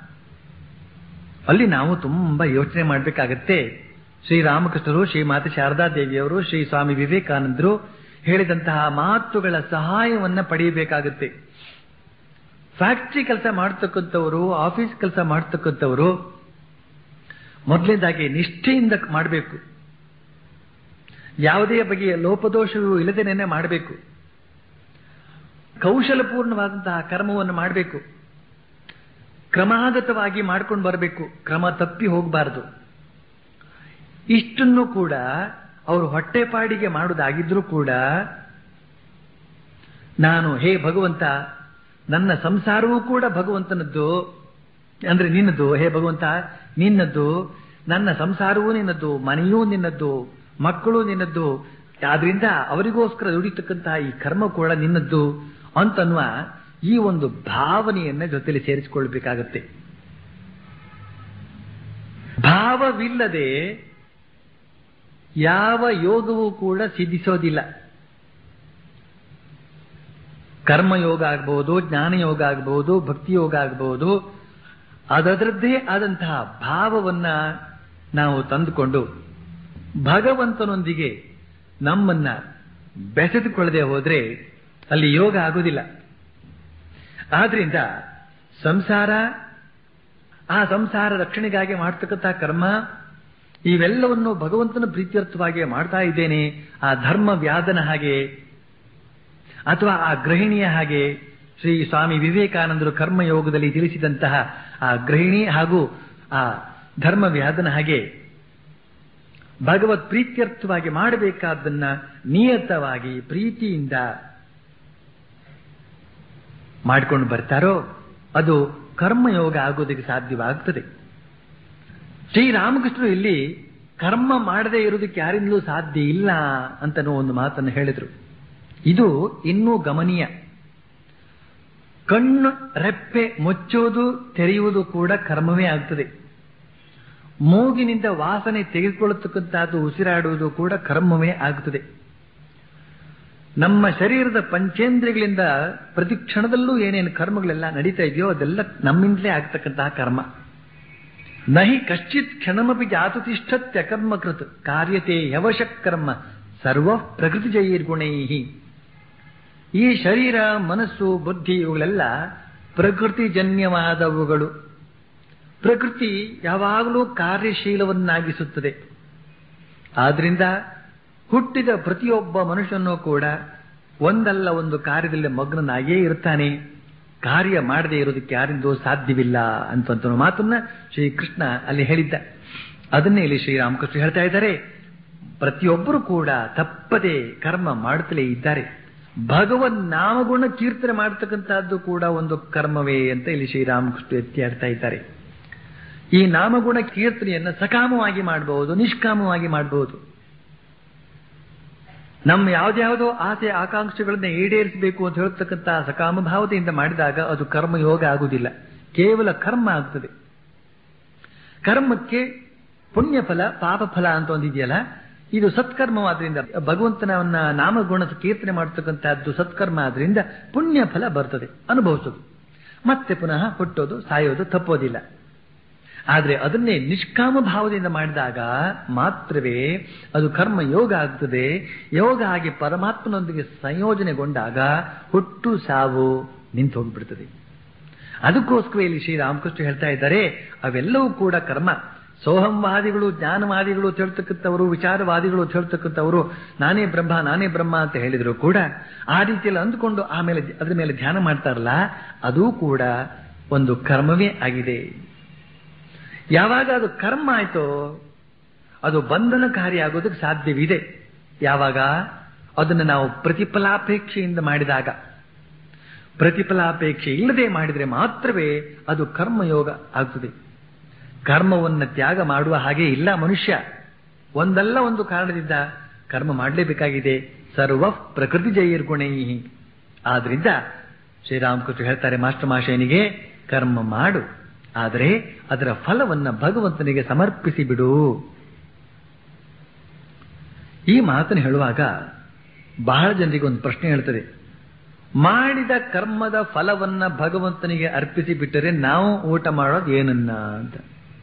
ಅಲ್ಲಿ ನಾವು ತುಂಬಾ ಯೋಚನೆ ಮಾಡಬೇಕಾಗತ್ತೆ ಶ್ರೀರಾಮಕೃಷ್ಣರು ಶ್ರೀ ಮಾತೆ ಶಾರದಾ ದೇವಿಯವರು ಶ್ರೀ ಸ್ವಾಮಿ ವಿವೇಕಾನಂದರು ಹೇಳಿದಂತಹ ಮಾತುಗಳ ಸಹಾಯವನ್ನ ಪಡೆಯಬೇಕಾಗುತ್ತೆ ಫ್ಯಾಕ್ಟ್ರಿ ಕೆಲಸ ಮಾಡ್ತಕ್ಕಂಥವರು ಆಫೀಸ್ ಕೆಲಸ ಮಾಡ್ತಕ್ಕಂಥವರು ಮೊದಲನೇದಾಗಿ ನಿಷ್ಠೆಯಿಂದ ಮಾಡಬೇಕು ಯಾವುದೇ ಬಗೆಯ ಲೋಪದೋಷವೂ ಇಲ್ಲದೇನೆ ಮಾಡಬೇಕು ಕೌಶಲಪೂರ್ಣವಾದಂತಹ ಕರ್ಮವನ್ನು ಮಾಡಬೇಕು ಕ್ರಮಾಗತವಾಗಿ ಮಾಡ್ಕೊಂಡು ಬರಬೇಕು ಕ್ರಮ ತಪ್ಪಿ ಹೋಗಬಾರದು ಇಷ್ಟನ್ನು ಕೂಡ ಅವರು ಹೊಟ್ಟೆಪಾಡಿಗೆ ಮಾಡುವುದಾಗಿದ್ರೂ ಕೂಡ ನಾನು ಹೇ ಭಗವಂತ ನನ್ನ ಸಂಸಾರವೂ ಕೂಡ ಭಗವಂತನದ್ದು ಅಂದ್ರೆ ನಿನ್ನದು ಹೇ ಭಗವಂತ ನಿನ್ನದ್ದು ನನ್ನ ಸಂಸಾರವೂ ನಿನ್ನದ್ದು ಮನೆಯೂ ನಿನ್ನದ್ದು ಮಕ್ಕಳು ನಿನ್ನದ್ದು ಆದ್ರಿಂದ ಅವರಿಗೋಸ್ಕರ ದುಡಿತಕ್ಕಂತಹ ಈ ಕರ್ಮ ಕೂಡ ನಿನ್ನದ್ದು ಅಂತನ್ನುವ ಈ ಒಂದು ಭಾವನೆಯನ್ನ ಜೊತೆಲಿ ಸೇರಿಸಿಕೊಳ್ಬೇಕಾಗತ್ತೆ ಭಾವವಿಲ್ಲದೆ ಯಾವ ಯೋಗವೂ ಕೂಡ ಸಿದ್ಧಿಸೋದಿಲ್ಲ ಕರ್ಮಯೋಗ ಆಗಬಹುದು ಜ್ಞಾನಯೋಗ ಆಗಬಹುದು ಭಕ್ತಿ ಯೋಗ ಆಗಬಹುದು ಅದರದ್ದೇ ಆದಂತಹ ಭಾವವನ್ನ ನಾವು ತಂದುಕೊಂಡು ಭಗವಂತನೊಂದಿಗೆ ನಮ್ಮನ್ನ ಬೆಸೆದುಕೊಳ್ಳದೆ ಹೋದ್ರೆ ಅಲ್ಲಿ ಯೋಗ ಆಗುವುದಿಲ್ಲ ಆದ್ರಿಂದ ಸಂಸಾರ ಆ ಸಂಸಾರ ರಕ್ಷಣೆಗಾಗಿ ಮಾಡ್ತಕ್ಕಂಥ ಕರ್ಮ ಇವೆಲ್ಲವನ್ನು ಭಗವಂತನ ಪ್ರೀತ್ಯರ್ಥವಾಗಿ ಮಾಡ್ತಾ ಇದ್ದೇನೆ ಆ ಧರ್ಮ ವ್ಯಾದನ ಹಾಗೆ ಅಥವಾ ಆ ಗೃಹಿಣಿಯ ಹಾಗೆ ಶ್ರೀ ಸ್ವಾಮಿ ವಿವೇಕಾನಂದರು ಕರ್ಮಯೋಗದಲ್ಲಿ ತಿಳಿಸಿದಂತಹ ಆ ಗೃಹಿಣಿ ಹಾಗೂ ಆ ಧರ್ಮ ವ್ಯಾದನ ಹಾಗೆ ಭಗವತ್ ಪ್ರೀತ್ಯರ್ಥವಾಗಿ ಮಾಡಬೇಕಾದ್ದನ್ನ ನಿಯತವಾಗಿ ಪ್ರೀತಿಯಿಂದ ಮಾಡಿಕೊಂಡು ಬರ್ತಾರೋ ಅದು ಕರ್ಮಯೋಗ ಆಗೋದಕ್ಕೆ ಸಾಧ್ಯವಾಗುತ್ತದೆ ಶ್ರೀರಾಮಕೃಷ್ಣರು ಇಲ್ಲಿ ಕರ್ಮ ಮಾಡದೇ ಇರೋದಕ್ಕೆ ಯಾರಿಂದಲೂ ಸಾಧ್ಯ ಇಲ್ಲ ಅಂತನೋ ಒಂದು ಮಾತನ್ನು ಹೇಳಿದ್ರು ಇದು ಇನ್ನೂ ಗಮನೀಯ ಕಣ್ಣು ರೆಪ್ಪೆ ಮುಚ್ಚುವುದು ತೆರೆಯುವುದು ಕೂಡ ಕರ್ಮವೇ ಆಗ್ತದೆ ಮೂಗಿನಿಂದ ವಾಸನೆ ತೆಗೆದುಕೊಳ್ಳತಕ್ಕಂತಹದ್ದು ಉಸಿರಾಡುವುದು ಕೂಡ ಕರ್ಮವೇ ಆಗುತ್ತದೆ ನಮ್ಮ ಶರೀರದ ಪಂಚೇಂದ್ರಿಯಗಳಿಂದ ಪ್ರತಿ ಕ್ಷಣದಲ್ಲೂ ಏನೇನು ಕರ್ಮಗಳೆಲ್ಲ ನಡೀತಾ ಇದೆಯೋ ಅದೆಲ್ಲ ನಮ್ಮಿಂದಲೇ ಆಗ್ತಕ್ಕಂತಹ ಕರ್ಮ ನಹಿ ಕಶ್ಚಿತ್ ಕ್ಷಣಮಪಿ ಜಾತು ತಿಷ್ಠತ್ಯ ಕರ್ಮಕೃತ್ ಕಾರ್ಯತೆ ಯವಶ ಕರ್ಮ ಸರ್ವ ಪ್ರಕೃತಿ ಜೈರ್ಗುಣೈ ಈ ಶರೀರ ಮನಸ್ಸು ಬುದ್ಧಿ ಇವುಗಳೆಲ್ಲ ಪ್ರಕೃತಿಜನ್ಯವಾದವುಗಳು ಪ್ರಕೃತಿ ಯಾವಾಗಲೂ ಕಾರ್ಯಶೀಲವನ್ನಾಗಿಸುತ್ತದೆ ಆದ್ರಿಂದ ಹುಟ್ಟಿದ ಪ್ರತಿಯೊಬ್ಬ ಮನುಷ್ಯನೂ ಕೂಡ ಒಂದಲ್ಲ ಒಂದು ಕಾರ್ಯದಲ್ಲಿ ಮಗ್ನನಾಗೇ ಇರ್ತಾನೆ ಕಾರ್ಯ ಮಾಡದೇ ಇರೋದಕ್ಕೆ ಯಾರಿಂದೂ ಸಾಧ್ಯವಿಲ್ಲ ಅಂತ ಮಾತನ್ನ ಶ್ರೀಕೃಷ್ಣ ಅಲ್ಲಿ ಹೇಳಿದ್ದ ಅದನ್ನೇ ಇಲ್ಲಿ ಶ್ರೀರಾಮಕೃಷ್ಣ ಹೇಳ್ತಾ ಇದ್ದಾರೆ ಪ್ರತಿಯೊಬ್ಬರು ಕೂಡ ತಪ್ಪದೆ ಕರ್ಮ ಮಾಡುತ್ತಲೇ ಇದ್ದಾರೆ ಭಗವನ್ ನಾಮಗುಣ ಕೀರ್ತನೆ ಮಾಡತಕ್ಕಂತಹದ್ದು ಕೂಡ ಒಂದು ಕರ್ಮವೇ ಅಂತ ಇಲ್ಲಿ ಶ್ರೀರಾಮಕೃಷ್ಣ ಎತ್ತಿ ಹೇಳ್ತಾ ಇದ್ದಾರೆ ಈ ನಾಮಗುಣ ಕೀರ್ತನೆಯನ್ನ ಸಕಾಮವಾಗಿ ಮಾಡಬಹುದು ನಿಷ್ಕಾಮವಾಗಿ ಮಾಡಬಹುದು ನಮ್ಮ ಯಾವ್ದ್ಯಾವುದೋ ಆಸೆ ಆಕಾಂಕ್ಷೆಗಳನ್ನ ಈಡೇರಿಸಬೇಕು ಅಂತ ಹೇಳ್ತಕ್ಕಂಥ ಸಕಾಮ ಭಾವತೆಯಿಂದ ಮಾಡಿದಾಗ ಅದು ಕರ್ಮಯೋಗ ಆಗುವುದಿಲ್ಲ ಕೇವಲ ಕರ್ಮ ಆಗ್ತದೆ ಕರ್ಮಕ್ಕೆ ಪುಣ್ಯ ಫಲ ಪಾಪ ಫಲ ಅಂತ ಒಂದಿದೆಯಲ್ಲ ಇದು ಸತ್ಕರ್ಮವಾದ್ರಿಂದ ಭಗವಂತನವನ್ನ ನಾಮಗುಣ ಕೀರ್ತನೆ ಮಾಡತಕ್ಕಂತಹದ್ದು ಸತ್ಕರ್ಮ ಆದ್ರಿಂದ ಪುಣ್ಯ ಫಲ ಬರ್ತದೆ ಅನುಭವಿಸೋದು ಮತ್ತೆ ಪುನಃ ಹುಟ್ಟೋದು ಸಾಯೋದು ತಪ್ಪೋದಿಲ್ಲ ಆದ್ರೆ ಅದನ್ನೇ ನಿಷ್ಕಾಮ ಭಾವದಿಂದ ಮಾಡಿದಾಗ ಮಾತ್ರವೇ ಅದು ಕರ್ಮ ಯೋಗ ಆಗ್ತದೆ ಯೋಗ ಆಗಿ ಪರಮಾತ್ಮನೊಂದಿಗೆ ಸಂಯೋಜನೆಗೊಂಡಾಗ ಹುಟ್ಟು ಸಾವು ನಿಂತು ಹೋಗ್ಬಿಡ್ತದೆ ಅದಕ್ಕೋಸ್ಕರ ಇಲ್ಲಿ ಶ್ರೀರಾಮಕೃಷ್ಣ ಹೇಳ್ತಾ ಇದ್ದಾರೆ ಅವೆಲ್ಲವೂ ಕೂಡ ಕರ್ಮ ಸೋಹಂವಾದಿಗಳು ಜ್ಞಾನವಾದಿಗಳು ಹೇಳ್ತಕ್ಕಂಥವರು ವಿಚಾರವಾದಿಗಳು ಹೇಳ್ತಕ್ಕಂಥವರು ನಾನೇ ಬ್ರಹ್ಮ ನಾನೇ ಬ್ರಹ್ಮ ಅಂತ ಹೇಳಿದ್ರು ಕೂಡ ಆ ರೀತಿಯಲ್ಲಿ ಅಂದುಕೊಂಡು ಆಮೇಲೆ ಅದ್ರ ಮೇಲೆ ಧ್ಯಾನ ಮಾಡ್ತಾರಲ್ಲ ಅದೂ ಕೂಡ ಒಂದು ಕರ್ಮವೇ ಆಗಿದೆ ಯಾವಾಗ ಅದು ಕರ್ಮ ಆಯ್ತೋ ಅದು ಬಂಧನಕಾರಿ ಆಗೋದಕ್ಕೆ ಸಾಧ್ಯವಿದೆ ಯಾವಾಗ ಅದನ್ನು ನಾವು ಪ್ರತಿಫಲಾಪೇಕ್ಷೆಯಿಂದ ಮಾಡಿದಾಗ ಪ್ರತಿಫಲಾಪೇಕ್ಷೆ ಇಲ್ಲದೆ ಮಾಡಿದರೆ ಮಾತ್ರವೇ ಅದು ಕರ್ಮಯೋಗ ಆಗ್ತದೆ ಕರ್ಮವನ್ನು ತ್ಯಾಗ ಮಾಡುವ ಹಾಗೆ ಇಲ್ಲ ಮನುಷ್ಯ ಒಂದಲ್ಲ ಒಂದು ಕಾರಣದಿಂದ ಕರ್ಮ ಮಾಡಲೇಬೇಕಾಗಿದೆ ಸರ್ವ ಪ್ರಕೃತಿ ಜೈರ್ಗುಣೈ ಆದ್ರಿಂದ ಶ್ರೀರಾಮಕೃಷ್ಣ ಹೇಳ್ತಾರೆ ಮಾಸ್ಟರ್ ಮಾಶಯನಿಗೆ ಕರ್ಮ ಮಾಡು ಆದರೆ ಅದರ ಫಲವನ್ನ ಭಗವಂತನಿಗೆ ಸಮರ್ಪಿಸಿ ಬಿಡು ಈ ಮಾತನ್ನು ಹೇಳುವಾಗ ಬಹಳ ಜನರಿಗೆ ಒಂದು ಪ್ರಶ್ನೆ ಹೇಳ್ತದೆ ಮಾಡಿದ ಕರ್ಮದ ಫಲವನ್ನ ಭಗವಂತನಿಗೆ ಅರ್ಪಿಸಿ ಬಿಟ್ಟರೆ ನಾವು ಊಟ ಮಾಡೋದು ಏನನ್ನ ಅಂತ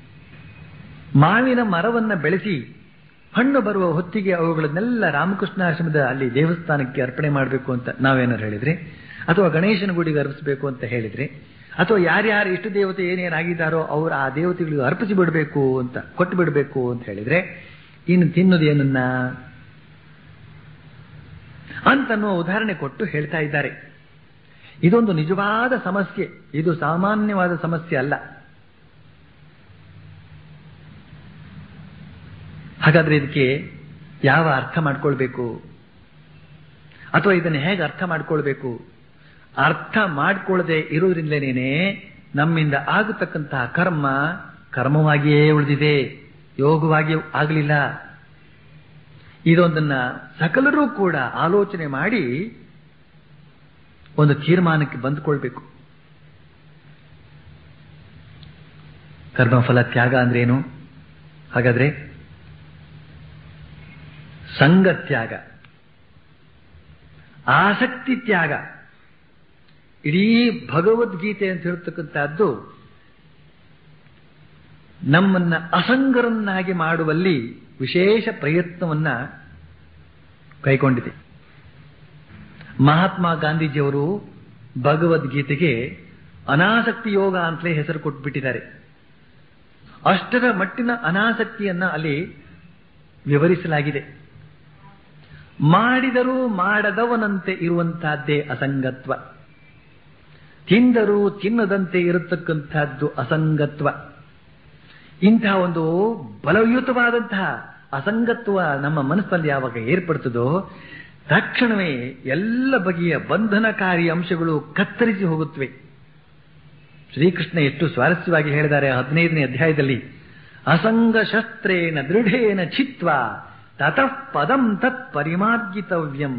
ಮಾವಿನ ಮರವನ್ನ ಬೆಳೆಸಿ ಹಣ್ಣು ಬರುವ ಹೊತ್ತಿಗೆ ಅವುಗಳನ್ನೆಲ್ಲ ರಾಮಕೃಷ್ಣಾಶ್ರಮದ ಅಲ್ಲಿ ದೇವಸ್ಥಾನಕ್ಕೆ ಅರ್ಪಣೆ ಮಾಡಬೇಕು ಅಂತ ನಾವೇನಾರು ಹೇಳಿದ್ರೆ ಅಥವಾ ಗಣೇಶನ ಗುಡಿಗೆ ಅರ್ಪಿಸಬೇಕು ಅಂತ ಹೇಳಿದ್ರೆ ಅಥವಾ ಯಾರ್ಯಾರು ಇಷ್ಟು ದೇವತೆ ಏನೇನಾಗಿದ್ದಾರೋ ಅವ್ರು ಆ ದೇವತೆಗಳಿಗೆ ಅರ್ಪಿಸಿ ಬಿಡಬೇಕು ಅಂತ ಕೊಟ್ಟು ಬಿಡಬೇಕು ಅಂತ ಹೇಳಿದ್ರೆ ಇನ್ನು ತಿನ್ನೋದು ಏನನ್ನ ಅಂತನ್ನುವ ಉದಾಹರಣೆ ಕೊಟ್ಟು ಹೇಳ್ತಾ ಇದ್ದಾರೆ ಇದೊಂದು ನಿಜವಾದ ಸಮಸ್ಯೆ ಇದು ಸಾಮಾನ್ಯವಾದ ಸಮಸ್ಯೆ ಅಲ್ಲ ಹಾಗಾದ್ರೆ ಇದಕ್ಕೆ ಯಾವ ಅರ್ಥ ಮಾಡ್ಕೊಳ್ಬೇಕು ಅಥವಾ ಇದನ್ನು ಹೇಗೆ ಅರ್ಥ ಮಾಡ್ಕೊಳ್ಬೇಕು ಅರ್ಥ ಮಾಡ್ಕೊಳ್ಳದೆ ಇರೋದ್ರಿಂದಲೇನೆ ನಮ್ಮಿಂದ ಆಗತಕ್ಕಂತಹ ಕರ್ಮ ಕರ್ಮವಾಗಿಯೇ ಉಳಿದಿದೆ ಯೋಗವಾಗಿ ಆಗಲಿಲ್ಲ ಇದೊಂದನ್ನ ಸಕಲರೂ ಕೂಡ ಆಲೋಚನೆ ಮಾಡಿ ಒಂದು ತೀರ್ಮಾನಕ್ಕೆ ಬಂದುಕೊಳ್ಬೇಕು ಕರ್ಮಫಲ ತ್ಯಾಗ ಅಂದ್ರೇನು ಹಾಗಾದ್ರೆ ಸಂಘ ತ್ಯಾಗ ಆಸಕ್ತಿ ತ್ಯಾಗ ಇಡೀ ಭಗವದ್ಗೀತೆ ಅಂತ ಹೇಳ್ತಕ್ಕಂಥದ್ದು ನಮ್ಮನ್ನ ಅಸಂಗರನ್ನಾಗಿ ಮಾಡುವಲ್ಲಿ ವಿಶೇಷ ಪ್ರಯತ್ನವನ್ನ ಕೈಗೊಂಡಿದೆ ಮಹಾತ್ಮ ಗಾಂಧೀಜಿಯವರು ಭಗವದ್ಗೀತೆಗೆ ಅನಾಸಕ್ತಿ ಯೋಗ ಅಂತಲೇ ಹೆಸರು ಕೊಟ್ಬಿಟ್ಟಿದ್ದಾರೆ ಅಷ್ಟರ ಮಟ್ಟಿನ ಅನಾಸಕ್ತಿಯನ್ನ ಅಲ್ಲಿ ವಿವರಿಸಲಾಗಿದೆ ಮಾಡಿದರೂ ಮಾಡದವನಂತೆ ಇರುವಂತಹದ್ದೇ ಅಸಂಗತ್ವ ತಿಂದರೂ ತಿನ್ನದಂತೆ ಇರತಕ್ಕಂಥದ್ದು ಅಸಂಗತ್ವ ಇಂತಹ ಒಂದು ಬಲಯುತವಾದಂತಹ ಅಸಂಗತ್ವ ನಮ್ಮ ಮನಸ್ಸಲ್ಲಿ ಯಾವಾಗ ಏರ್ಪಡ್ತದೋ ತಕ್ಷಣವೇ ಎಲ್ಲ ಬಗೆಯ ಬಂಧನಕಾರಿ ಅಂಶಗಳು ಕತ್ತರಿಸಿ ಹೋಗುತ್ತವೆ ಶ್ರೀಕೃಷ್ಣ ಎಷ್ಟು ಸ್ವಾರಸ್ಯವಾಗಿ ಹೇಳಿದ್ದಾರೆ ಹದಿನೈದನೇ ಅಧ್ಯಾಯದಲ್ಲಿ ಅಸಂಗ ಶಸ್ತ್ರೇನ ದೃಢೇನ ಚಿತ್ವ ತತಃ ಪದಂ ತತ್ ಪರಿಮಾರ್ಗಿತವ್ಯಂ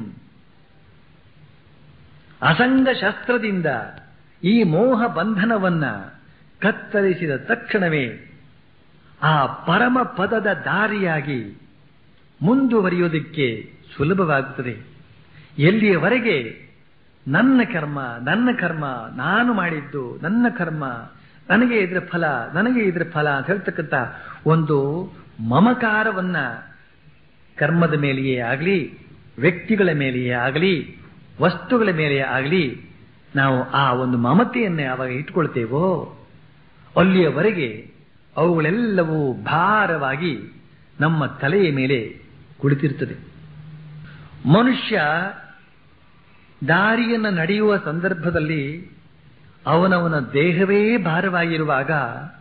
ಅಸಂಗ ಶಸ್ತ್ರದಿಂದ ಈ ಮೋಹ ಬಂಧನವನ್ನ ಕತ್ತರಿಸಿದ ತಕ್ಷಣವೇ ಆ ಪರಮ ಪದದ ದಾರಿಯಾಗಿ ಮುಂದುವರಿಯೋದಕ್ಕೆ ಸುಲಭವಾಗುತ್ತದೆ ಎಲ್ಲಿಯವರೆಗೆ ನನ್ನ ಕರ್ಮ ನನ್ನ ಕರ್ಮ ನಾನು ಮಾಡಿದ್ದು ನನ್ನ ಕರ್ಮ ನನಗೆ ಇದರ ಫಲ ನನಗೆ ಇದರ ಫಲ ಅಂತ ಹೇಳ್ತಕ್ಕಂಥ ಒಂದು ಮಮಕಾರವನ್ನ ಕರ್ಮದ ಮೇಲೆಯೇ ಆಗಲಿ ವ್ಯಕ್ತಿಗಳ ಮೇಲೆಯೇ ಆಗಲಿ ವಸ್ತುಗಳ ಮೇಲೆಯೇ ಆಗಲಿ ನಾವು ಆ ಒಂದು ಮಮತೆಯನ್ನು ಯಾವಾಗ ಇಟ್ಕೊಳ್ತೇವೋ ಅಲ್ಲಿಯವರೆಗೆ ಅವುಗಳೆಲ್ಲವೂ ಭಾರವಾಗಿ ನಮ್ಮ ತಲೆಯ ಮೇಲೆ ಕುಳಿತಿರ್ತದೆ ಮನುಷ್ಯ ದಾರಿಯನ್ನು ನಡೆಯುವ ಸಂದರ್ಭದಲ್ಲಿ ಅವನವನ ದೇಹವೇ ಭಾರವಾಗಿರುವಾಗ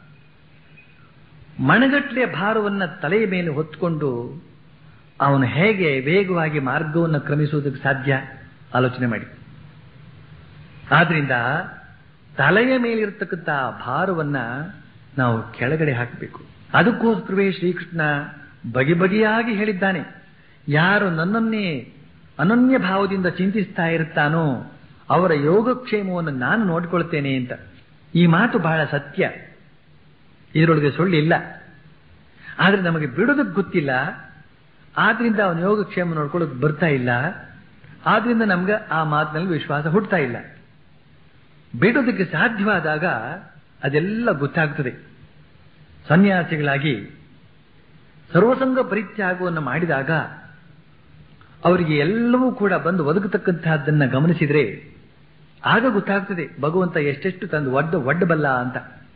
ಮಣಗಟ್ಲೆಯ ಭಾರವನ್ನು ತಲೆಯ ಮೇಲೆ ಹೊತ್ತುಕೊಂಡು ಅವನು ಹೇಗೆ ವೇಗವಾಗಿ ಮಾರ್ಗವನ್ನು ಕ್ರಮಿಸುವುದಕ್ಕೆ ಸಾಧ್ಯ ಆಲೋಚನೆ ಮಾಡಿ ಆದ್ರಿಂದ ತಲೆಯ ಮೇಲಿರತಕ್ಕಂಥ ಭಾರವನ್ನ ನಾವು ಕೆಳಗಡೆ ಹಾಕಬೇಕು ಅದಕ್ಕೋಸ್ಕರವೇ ಶ್ರೀಕೃಷ್ಣ ಬಗೆ ಬಗೆಯಾಗಿ ಹೇಳಿದ್ದಾನೆ ಯಾರು ನನ್ನನ್ನೇ ಅನನ್ಯ ಭಾವದಿಂದ ಚಿಂತಿಸ್ತಾ ಇರುತ್ತಾನೋ ಅವರ ಯೋಗಕ್ಷೇಮವನ್ನು ನಾನು ನೋಡ್ಕೊಳ್ತೇನೆ ಅಂತ ಈ ಮಾತು ಬಹಳ ಸತ್ಯ ಇದರೊಳಗೆ ಸುಳ್ಳಿಲ್ಲ ಆದ್ರೆ ನಮಗೆ ಬಿಡೋದಕ್ಕೆ ಗೊತ್ತಿಲ್ಲ ಆದ್ರಿಂದ ಅವನ ಯೋಗಕ್ಷೇಮ ನೋಡ್ಕೊಳ್ಳೋಕೆ ಬರ್ತಾ ಇಲ್ಲ ಆದ್ರಿಂದ ನಮ್ಗೆ ಆ ಮಾತಿನಲ್ಲಿ ವಿಶ್ವಾಸ ಹುಡ್ತಾ ಇಲ್ಲ ಬಿಡೋದಕ್ಕೆ ಸಾಧ್ಯವಾದಾಗ ಅದೆಲ್ಲ ಗೊತ್ತಾಗ್ತದೆ ಸನ್ಯಾಸಿಗಳಾಗಿ ಸರ್ವಸಂಗ ಪರಿತ್ಯಾಗವನ್ನು ಮಾಡಿದಾಗ ಅವರಿಗೆ ಎಲ್ಲವೂ ಕೂಡ ಬಂದು ಒದಗತಕ್ಕಂತಹದ್ದನ್ನ ಗಮನಿಸಿದ್ರೆ ಆಗ ಗೊತ್ತಾಗ್ತದೆ ಭಗವಂತ ಎಷ್ಟೆಷ್ಟು ತಂದು ಒಡ್ಡ ಒಡ್ಡಬಲ್ಲ ಅಂತ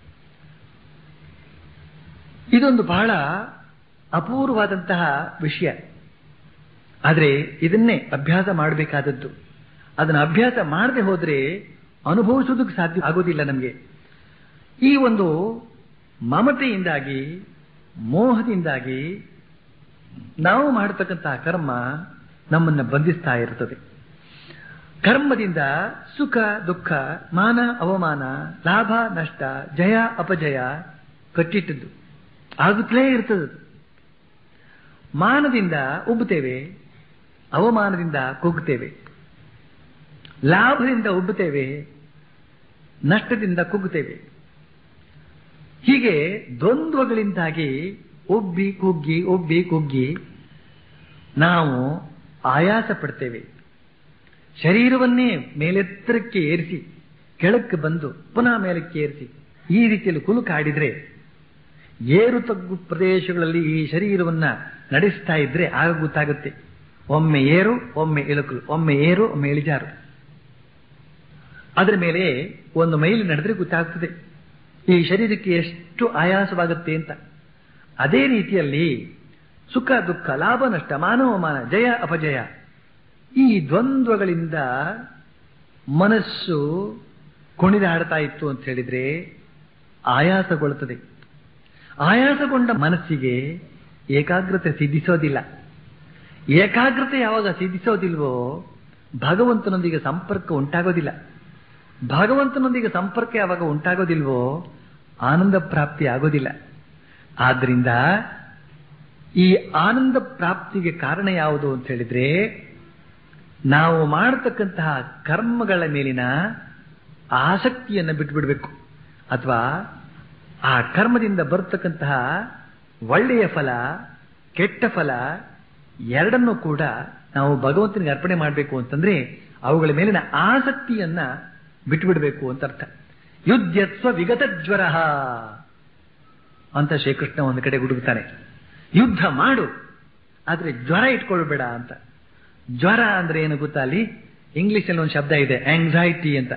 ಇದೊಂದು ಬಹಳ ಅಪೂರ್ವವಾದಂತಹ ವಿಷಯ ಆದರೆ ಇದನ್ನೇ ಅಭ್ಯಾಸ ಮಾಡಬೇಕಾದದ್ದು ಅದನ್ನು ಅಭ್ಯಾಸ ಮಾಡದೆ ಹೋದ್ರೆ ಅನುಭವಿಸೋದಕ್ಕೆ ಸಾಧ್ಯ ಆಗೋದಿಲ್ಲ ನಮಗೆ ಈ ಒಂದು ಮಮತೆಯಿಂದಾಗಿ ಮೋಹದಿಂದಾಗಿ ನಾವು ಮಾಡತಕ್ಕಂತಹ ಕರ್ಮ ನಮ್ಮನ್ನ ಬಂಧಿಸ್ತಾ ಇರ್ತದೆ ಕರ್ಮದಿಂದ ಸುಖ ದುಃಖ ಮಾನ ಅವಮಾನ ಲಾಭ ನಷ್ಟ ಜಯ ಅಪಜಯ ಕಟ್ಟಿಟ್ಟದ್ದು ಆಗುತ್ತಲೇ ಇರ್ತದೆ ಮಾನದಿಂದ ಉಬ್ಬುತ್ತೇವೆ ಅವಮಾನದಿಂದ ಕುಗ್ಗುತ್ತೇವೆ ಲಾಭದಿಂದ ಉಬ್ಬುತ್ತೇವೆ ನಷ್ಟದಿಂದ ಕುಗ್ಗುತ್ತೇವೆ ಹೀಗೆ ದ್ವಂದ್ವಗಳಿಂದಾಗಿ ಒಬ್ಬಿ ಕುಗ್ಗಿ ಒಬ್ಬಿ ಕುಗ್ಗಿ ನಾವು ಆಯಾಸ ಪಡ್ತೇವೆ ಶರೀರವನ್ನೇ ಮೇಲೆತ್ತರಕ್ಕೆ ಏರಿಸಿ ಕೆಳಕ್ಕೆ ಬಂದು ಪುನಃ ಮೇಲಕ್ಕೆ ಏರಿಸಿ ಈ ರೀತಿಯಲ್ಲಿ ಕುಲುಕಾಡಿದ್ರೆ ಏರು ತಗ್ಗು ಪ್ರದೇಶಗಳಲ್ಲಿ ಈ ಶರೀರವನ್ನ ನಡೆಸ್ತಾ ಇದ್ರೆ ಆಗ ಗೊತ್ತಾಗುತ್ತೆ ಒಮ್ಮೆ ಏರು ಒಮ್ಮೆ ಇಳುಕಲು ಒಮ್ಮೆ ಏರು ಒಮ್ಮೆ ಇಳಿಜಾರು ಅದರ ಮೇಲೆ ಒಂದು ಮೈಲಿ ನಡೆದ್ರೆ ಗೊತ್ತಾಗ್ತದೆ ಈ ಶರೀರಕ್ಕೆ ಎಷ್ಟು ಆಯಾಸವಾಗುತ್ತೆ ಅಂತ ಅದೇ ರೀತಿಯಲ್ಲಿ ಸುಖ ದುಃಖ ಲಾಭ ನಷ್ಟ ಮಾನವಮಾನ ಜಯ ಅಪಜಯ ಈ ದ್ವಂದ್ವಗಳಿಂದ ಮನಸ್ಸು ಕುಣಿದಾಡ್ತಾ ಇತ್ತು ಅಂತ ಹೇಳಿದ್ರೆ ಆಯಾಸಗೊಳ್ಳುತ್ತದೆ ಆಯಾಸಗೊಂಡ ಮನಸ್ಸಿಗೆ ಏಕಾಗ್ರತೆ ಸಿದ್ಧಿಸೋದಿಲ್ಲ ಏಕಾಗ್ರತೆ ಯಾವಾಗ ಸಿದ್ಧಿಸೋದಿಲ್ವೋ ಭಗವಂತನೊಂದಿಗೆ ಸಂಪರ್ಕ ಉಂಟಾಗೋದಿಲ್ಲ ಭಗವಂತನೊಂದಿಗೆ ಸಂಪರ್ಕ ಯಾವಾಗ ಉಂಟಾಗೋದಿಲ್ವೋ ಆನಂದ ಪ್ರಾಪ್ತಿ ಆಗೋದಿಲ್ಲ ಆದ್ರಿಂದ ಈ ಆನಂದ ಪ್ರಾಪ್ತಿಗೆ ಕಾರಣ ಯಾವುದು ಅಂತ ಹೇಳಿದ್ರೆ ನಾವು ಮಾಡತಕ್ಕಂತಹ ಕರ್ಮಗಳ ಮೇಲಿನ ಆಸಕ್ತಿಯನ್ನು ಬಿಟ್ಬಿಡ್ಬೇಕು ಅಥವಾ ಆ ಕರ್ಮದಿಂದ ಬರತಕ್ಕಂತಹ ಒಳ್ಳೆಯ ಫಲ ಕೆಟ್ಟ ಫಲ ಎರಡನ್ನೂ ಕೂಡ ನಾವು ಭಗವಂತನಿಗೆ ಅರ್ಪಣೆ ಮಾಡಬೇಕು ಅಂತಂದ್ರೆ ಅವುಗಳ ಮೇಲಿನ ಆಸಕ್ತಿಯನ್ನ ಬಿಟ್ಟುಬಿಡಬೇಕು ಅಂತ ಅರ್ಥ ಯುದ್ಧತ್ವ ವಿಗತ ಜ್ವರ ಅಂತ ಶ್ರೀಕೃಷ್ಣ ಒಂದು ಕಡೆ ಗುಡುಗುತ್ತಾನೆ ಯುದ್ಧ ಮಾಡು ಆದ್ರೆ ಜ್ವರ ಇಟ್ಕೊಳ್ಬೇಡ ಅಂತ ಜ್ವರ ಅಂದ್ರೆ ಏನು ಗೊತ್ತಾ ಅಲ್ಲಿ ಇಂಗ್ಲಿಷ್ ಅಲ್ಲಿ ಒಂದು ಶಬ್ದ ಇದೆ ಆಂಗ್ಸೈಟಿ ಅಂತ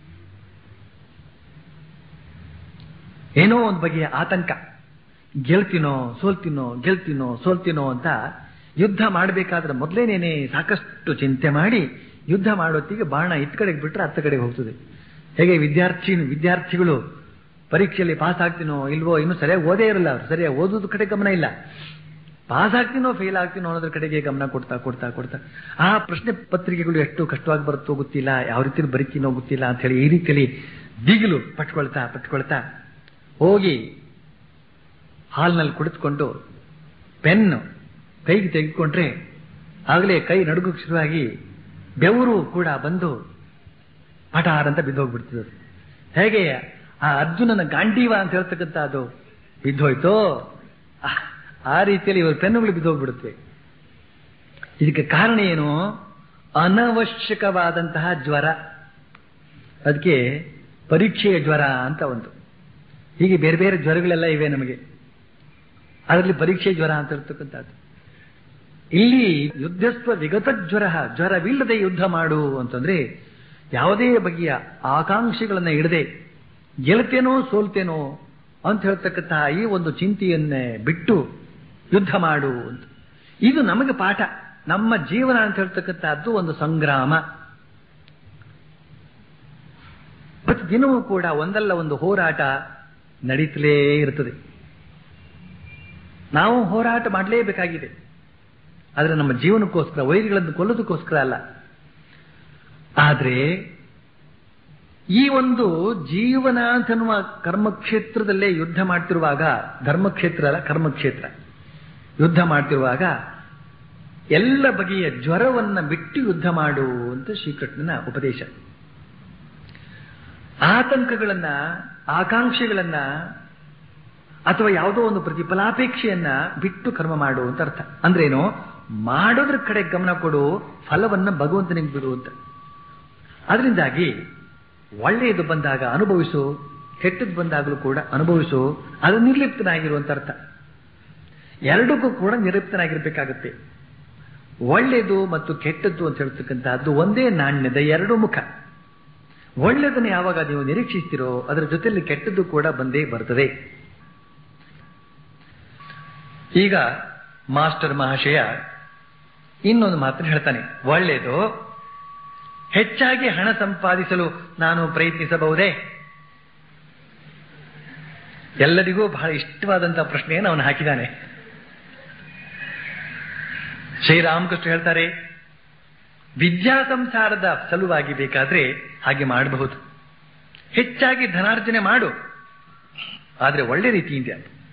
ಏನೋ ಒಂದು ಬಗೆಯ ಆತಂಕ ಗೆಲ್ತೀನೋ ಸೋಲ್ತೀನೋ ಗೆಲ್ತೀನೋ ಸೋಲ್ತೀನೋ ಅಂತ ಯುದ್ಧ ಮಾಡಬೇಕಾದ್ರೆ ಮೊದಲೇನೇನೆ ಸಾಕಷ್ಟು ಚಿಂತೆ ಮಾಡಿ ಯುದ್ಧ ಮಾಡೋತ್ತಿಗೆ ಬಾಣ ಇತ್ ಕಡೆಗೆ ಬಿಟ್ರೆ ಹತ್ತ ಕಡೆಗೆ ಹೋಗ್ತದೆ ಹೇಗೆ ವಿದ್ಯಾರ್ಥಿ ವಿದ್ಯಾರ್ಥಿಗಳು ಪರೀಕ್ಷೆಯಲ್ಲಿ ಪಾಸ್ ಆಗ್ತೀನೋ ಇಲ್ವೋ ಇನ್ನು ಸರಿಯಾಗಿ ಓದೇ ಇರಲ್ಲ ಅವ್ರು ಸರಿಯಾಗಿ ಓದೋದ್ ಕಡೆ ಗಮನ ಇಲ್ಲ ಪಾಸ್ ಆಗ್ತೀನೋ ಫೇಲ್ ಆಗ್ತೀನೋ ಅನ್ನೋದ್ರ ಕಡೆಗೆ ಗಮನ ಕೊಡ್ತಾ ಕೊಡ್ತಾ ಕೊಡ್ತಾ ಆ ಪ್ರಶ್ನೆ ಪತ್ರಿಕೆಗಳು ಎಷ್ಟು ಕಷ್ಟವಾಗಿ ಬರುತ್ತೋ ಗೊತ್ತಿಲ್ಲ ಯಾವ ರೀತಿ ಬರಿತೀನೋ ಗೊತ್ತಿಲ್ಲ ಅಂತ ಹೇಳಿ ಈ ರೀತಿಯಲ್ಲಿ ದಿಗಿಲು ಪಟ್ಕೊಳ್ತಾ ಪಟ್ಕೊಳ್ತಾ ಹೋಗಿ ಹಾಲ್ನಲ್ಲಿ ಕುಳಿತುಕೊಂಡು ಪೆನ್ ಕೈಗೆ ತೆಗೆದುಕೊಂಡ್ರೆ ಆಗಲೇ ಕೈ ನಡುಗಕ್ಕೆ ಶುರುವಾಗಿ ಬೆವರು ಕೂಡ ಬಂದು ಪಟಾರ್ ಅಂತ ಬಿದ್ದೋಗ್ಬಿಡ್ತದೆ ಅದು. ಹೇಗೆ ಆ ಅರ್ಜುನನ ಗಾಂಡೀವ ಅಂತ ಹೇಳ್ತಕ್ಕಂಥ ಅದು ಬಿದ್ದೋಯ್ತೋ ಆ- ಆ ರೀತಿಯಲ್ಲಿ ಇವರು ಪೆನ್ನುಗಳು ಬಿದ್ದೋಗ್ಬಿಡುತ್ತವೆ ಇದಕ್ಕೆ ಕಾರಣ ಏನು ಅನವಶ್ಯಕವಾದಂತಹ ಜ್ವರ ಅದಕ್ಕೆ ಪರೀಕ್ಷೆಯ ಜ್ವರ ಅಂತ ಒಂದು ಹೀಗೆ ಬೇರೆ ಬೇರೆ ಜ್ವರಗಳೆಲ್ಲ ಇವೆ ನಮಗೆ ಅದರಲ್ಲಿ ಪರೀಕ್ಷೆ ಜ್ವರ ಅಂತ ಇರ್ತಕ್ಕಂಥದ್ದು ಇಲ್ಲಿ ಯುದ್ಧಸ್ವ ವಿಗತ ಜ್ವರ ಜ್ವರವಿಲ್ಲದೆ ಯುದ್ಧ ಮಾಡು ಅಂತಂದ್ರೆ ಯಾವುದೇ ಬಗೆಯ ಆಕಾಂಕ್ಷೆಗಳನ್ನ ಇಡದೆ ಗೆಲ್ತೇನೋ ಸೋಲ್ತೇನೋ ಅಂತ ಹೇಳ್ತಕ್ಕಂತಹ ಈ ಒಂದು ಚಿಂತೆಯನ್ನೇ ಬಿಟ್ಟು ಯುದ್ಧ ಮಾಡು ಅಂತ ಇದು ನಮಗೆ ಪಾಠ ನಮ್ಮ ಜೀವನ ಅಂತ ಹೇಳ್ತಕ್ಕಂಥದ್ದು ಒಂದು ಸಂಗ್ರಾಮ ಪ್ರತಿ ದಿನವೂ ಕೂಡ ಒಂದಲ್ಲ ಒಂದು ಹೋರಾಟ ನಡೀತಲೇ ಇರ್ತದೆ ನಾವು ಹೋರಾಟ ಮಾಡಲೇಬೇಕಾಗಿದೆ ಆದರೆ ನಮ್ಮ ಜೀವನಕ್ಕೋಸ್ಕರ ವೈರಿಗಳನ್ನು ಕೊಲ್ಲೋದಕ್ಕೋಸ್ಕರ ಅಲ್ಲ ಆದ್ರೆ ಈ ಒಂದು ಜೀವನ ಅಂತನ್ನುವ ಕರ್ಮಕ್ಷೇತ್ರದಲ್ಲೇ ಯುದ್ಧ ಮಾಡ್ತಿರುವಾಗ ಧರ್ಮಕ್ಷೇತ್ರ ಅಲ್ಲ ಕರ್ಮಕ್ಷೇತ್ರ ಯುದ್ಧ ಮಾಡ್ತಿರುವಾಗ ಎಲ್ಲ ಬಗೆಯ ಜ್ವರವನ್ನ ಬಿಟ್ಟು ಯುದ್ಧ ಮಾಡು ಅಂತ ಶ್ರೀಕೃಷ್ಣನ ಉಪದೇಶ ಆತಂಕಗಳನ್ನ ಆಕಾಂಕ್ಷೆಗಳನ್ನ ಅಥವಾ ಯಾವುದೋ ಒಂದು ಪ್ರತಿಫಲಾಪೇಕ್ಷೆಯನ್ನ ಬಿಟ್ಟು ಕರ್ಮ ಮಾಡು ಅಂತ ಅರ್ಥ ಅಂದ್ರೇನು ಮಾಡೋದ್ರ ಕಡೆ ಗಮನ ಕೊಡು ಫಲವನ್ನ ಭಗವಂತನಿಗೆ ಬಿಡು ಅಂತ ಅದರಿಂದಾಗಿ ಒಳ್ಳೆಯದು ಬಂದಾಗ ಅನುಭವಿಸು ಕೆಟ್ಟದ್ದು ಬಂದಾಗಲೂ ಕೂಡ ಅನುಭವಿಸು ಅದು ನಿರ್ಲಿಪ್ತನಾಗಿರುವಂತ ಅರ್ಥ ಎರಡಕ್ಕೂ ಕೂಡ ನಿರ್ಲಿಪ್ತನಾಗಿರ್ಬೇಕಾಗತ್ತೆ ಒಳ್ಳೆಯದು ಮತ್ತು ಕೆಟ್ಟದ್ದು ಅಂತ ಹೇಳ್ತಕ್ಕಂಥದ್ದು ಒಂದೇ ನಾಣ್ಯದ ಎರಡು ಮುಖ ಒಳ್ಳೆಯದನ್ನು ಯಾವಾಗ ನೀವು ನಿರೀಕ್ಷಿಸ್ತೀರೋ ಅದರ ಜೊತೆಯಲ್ಲಿ ಕೆಟ್ಟದ್ದು ಕೂಡ ಬಂದೇ ಬರ್ತದೆ ಈಗ ಮಾಸ್ಟರ್ ಮಹಾಶಯ ಇನ್ನೊಂದು ಮಾತ್ರ ಹೇಳ್ತಾನೆ ಒಳ್ಳೆಯದು ಹೆಚ್ಚಾಗಿ ಹಣ ಸಂಪಾದಿಸಲು ನಾನು ಪ್ರಯತ್ನಿಸಬಹುದೇ ಎಲ್ಲರಿಗೂ ಬಹಳ ಇಷ್ಟವಾದಂತಹ ಪ್ರಶ್ನೆಯನ್ನು ಅವನು ಹಾಕಿದ್ದಾನೆ ಶ್ರೀರಾಮಕೃಷ್ಣ ಹೇಳ್ತಾರೆ ವಿದ್ಯಾ ಸಂಸಾರದ ಸಲುವಾಗಿ ಬೇಕಾದ್ರೆ ಹಾಗೆ ಮಾಡಬಹುದು ಹೆಚ್ಚಾಗಿ ಧನಾರ್ಜನೆ ಮಾಡು ಆದ್ರೆ ಒಳ್ಳೆ ರೀತಿಯಿಂದ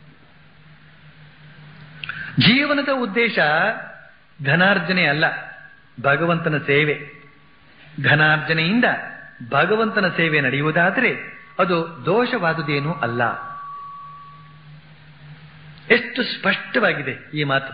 ಜೀವನದ ಉದ್ದೇಶ ಧನಾರ್ಜನೆ ಅಲ್ಲ ಭಗವಂತನ ಸೇವೆ ಧನಾರ್ಜನೆಯಿಂದ ಭಗವಂತನ ಸೇವೆ ನಡೆಯುವುದಾದರೆ ಅದು ದೋಷವಾದುದೇನೂ ಅಲ್ಲ ಎಷ್ಟು ಸ್ಪಷ್ಟವಾಗಿದೆ ಈ ಮಾತು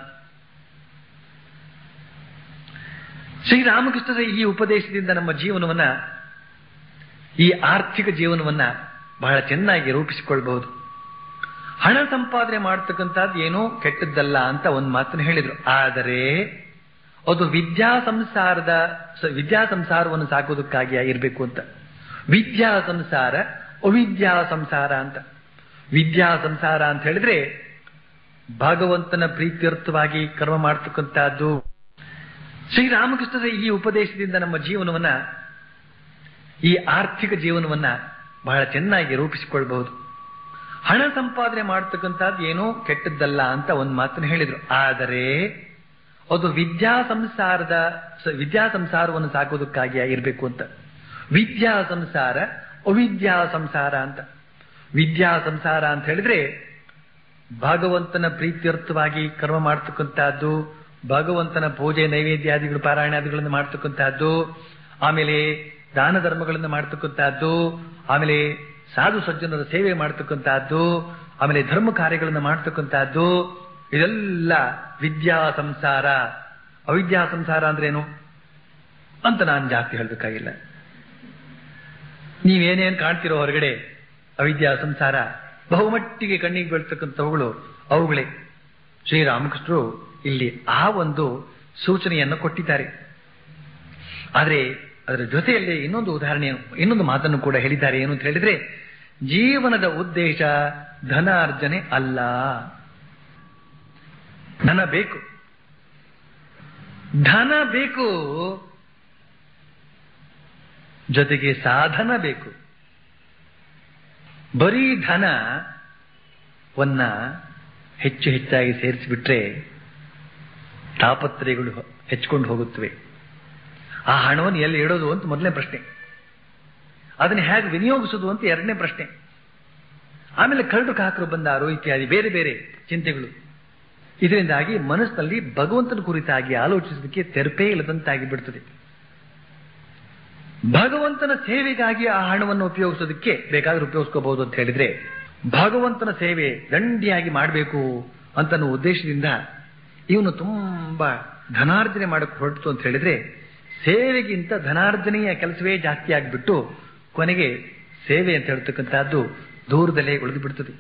ಶ್ರೀರಾಮಕೃಷ್ಣರ ಈ ಉಪದೇಶದಿಂದ ನಮ್ಮ ಜೀವನವನ್ನ ಈ ಆರ್ಥಿಕ ಜೀವನವನ್ನ ಬಹಳ ಚೆನ್ನಾಗಿ ರೂಪಿಸಿಕೊಳ್ಬಹುದು ಹಣ ಸಂಪಾದನೆ ಮಾಡತಕ್ಕಂಥದ್ದು ಏನೋ ಕೆಟ್ಟದ್ದಲ್ಲ ಅಂತ ಒಂದು ಮಾತನ್ನು ಹೇಳಿದ್ರು ಆದರೆ ಅದು ವಿದ್ಯಾ ಸಂಸಾರದ ಸ- ವಿದ್ಯಾ ಸಂಸಾರವನ್ನು ಸಾಕೋದಕ್ಕಾಗಿ ಆಗಿರ್ಬೇಕು ಅಂತ ವಿದ್ಯಾ ಸಂಸಾರ ಅವಿದ್ಯಾ ಸಂಸಾರ ಅಂತ ವಿದ್ಯಾ ಸಂಸಾರ ಅಂತ ಹೇಳಿದ್ರೆ ಭಗವಂತನ ಪ್ರೀತ್ಯರ್ಥವಾಗಿ ಕರ್ಮ ಮಾಡ್ತಕ್ಕಂಥದ್ದು ಶ್ರೀರಾಮಕೃಷ್ಣರ ಈ ಉಪದೇಶದಿಂದ ನಮ್ಮ ಜೀವನವನ್ನ ಈ ಆರ್ಥಿಕ ಜೀವನವನ್ನ ಬಹಳ ಚೆನ್ನಾಗಿ ರೂಪಿಸಿಕೊಳ್ಬಹುದು ಹಣ ಸಂಪಾದನೆ ಮಾಡತಕ್ಕಂಥದ್ದು ಏನೋ ಕೆಟ್ಟದ್ದಲ್ಲ ಅಂತ ಒಂದು ಮಾತನ್ನು ಹೇಳಿದ್ರು ಆದರೆ ಅದು ವಿದ್ಯಾ ಸಂಸಾರದ ಸ- ವಿದ್ಯಾ ಸಂಸಾರವನ್ನು ಸಾಕೋದಕ್ಕಾಗಿ ಆಗಿರ್ಬೇಕು ಅಂತ ವಿದ್ಯಾ ಸಂಸಾರ ಅವಿದ್ಯಾ ಸಂಸಾರ ಅಂತ ವಿದ್ಯಾ ಸಂಸಾರ ಅಂತ ಹೇಳಿದ್ರೆ ಭಗವಂತನ ಪ್ರೀತ್ಯರ್ಥವಾಗಿ ಕರ್ಮ ಮಾಡ್ತಕ್ಕಂತಹದ್ದು ಭಗವಂತನ ಪೂಜೆ ನೈವೇದ್ಯಾದಿಗಳು ಪಾರಾಯಣಾದಿಗಳನ್ನು ಮಾಡ್ತಕ್ಕಂತಹದ್ದು ಆಮೇಲೆ ದಾನ ಧರ್ಮಗಳನ್ನು ಮಾಡ್ತಕ್ಕಂತಹದ್ದು ಆಮೇಲೆ ಸಾಧು ಸಜ್ಜನರ ಸೇವೆ ಮಾಡ್ತಕ್ಕಂತಹದ್ದು ಆಮೇಲೆ ಧರ್ಮ ಕಾರ್ಯಗಳನ್ನು ಮಾಡ್ತಕ್ಕಂತಹದ್ದು ಇದೆಲ್ಲ ವಿದ್ಯಾ ಸಂಸಾರ ಅವಿದ್ಯಾ ಸಂಸಾರ ಅಂದ್ರೇನು ಅಂತ ನಾನು ಜಾಸ್ತಿ ಹೇಳಬೇಕಾಗಿಲ್ಲ ನೀವೇನೇನ್ ಕಾಣ್ತಿರೋ ಹೊರಗಡೆ ಅವಿದ್ಯಾ ಸಂಸಾರ ಬಹುಮಟ್ಟಿಗೆ ಕಣ್ಣಿಗೆ ಬೀಳ್ತಕ್ಕಂಥವುಗಳು ಅವುಗಳೇ ಶ್ರೀರಾಮಕೃಷ್ಣರು ಇಲ್ಲಿ ಆ ಒಂದು ಸೂಚನೆಯನ್ನು ಕೊಟ್ಟಿದ್ದಾರೆ ಆದರೆ ಅದರ ಜೊತೆಯಲ್ಲಿ ಇನ್ನೊಂದು ಉದಾಹರಣೆ ಇನ್ನೊಂದು ಮಾತನ್ನು ಕೂಡ ಹೇಳಿದ್ದಾರೆ ಏನು ಅಂತ ಹೇಳಿದ್ರೆ ಜೀವನದ ಉದ್ದೇಶ ಧನಾರ್ಜನೆ ಅಲ್ಲ ಧನ ಬೇಕು ಧನ ಬೇಕು ಜೊತೆಗೆ ಸಾಧನ ಬೇಕು ಬರೀ ಧನ ವನ್ನ ಹೆಚ್ಚು ಹೆಚ್ಚಾಗಿ ಸೇರಿಸಿಬಿಟ್ರೆ ತಾಪತ್ರಯಗಳು ಹೆಚ್ಚಿಕೊಂಡು ಹೋಗುತ್ತವೆ ಆ ಹಣವನ್ನು ಎಲ್ಲಿ ಇಡೋದು ಅಂತ ಮೊದಲನೇ ಪ್ರಶ್ನೆ ಅದನ್ನು ಹೇಗೆ ವಿನಿಯೋಗಿಸೋದು ಅಂತ ಎರಡನೇ ಪ್ರಶ್ನೆ ಆಮೇಲೆ ಕರಡು ಕಾಕರು ಬಂದಾರು ಇತ್ಯಾದಿ ಬೇರೆ ಬೇರೆ ಚಿಂತೆಗಳು ಇದರಿಂದಾಗಿ ಮನಸ್ಸಿನಲ್ಲಿ ಭಗವಂತನ ಕುರಿತಾಗಿ ಆಲೋಚಿಸೋದಕ್ಕೆ ತೆರಪೇ ಇಲ್ಲದಂತಾಗಿ ಬಿಡ್ತದೆ ಭಗವಂತನ ಸೇವೆಗಾಗಿ ಆ ಹಣವನ್ನು ಉಪಯೋಗಿಸೋದಕ್ಕೆ ಬೇಕಾದ್ರೆ ಉಪಯೋಗಿಸ್ಕೋಬಹುದು ಅಂತ ಹೇಳಿದ್ರೆ ಭಗವಂತನ ಸೇವೆ ದಂಡಿಯಾಗಿ ಮಾಡಬೇಕು ಅಂತನ್ನೋ ಉದ್ದೇಶದಿಂದ ಇವನು ತುಂಬಾ ಧನಾರ್ಜನೆ ಮಾಡಕ್ಕೆ ಹೊರಟಿತು ಅಂತ ಹೇಳಿದ್ರೆ ಸೇವೆಗಿಂತ ಧನಾರ್ಜನೆಯ ಕೆಲಸವೇ ಜಾಸ್ತಿ ಆಗಿಬಿಟ್ಟು ಕೊನೆಗೆ ಸೇವೆ ಅಂತ ಹೇಳ್ತಕ್ಕಂಥದ್ದು ದೂರದಲ್ಲೇ ಉಳಿದು ಬಿಡ್ತದೆ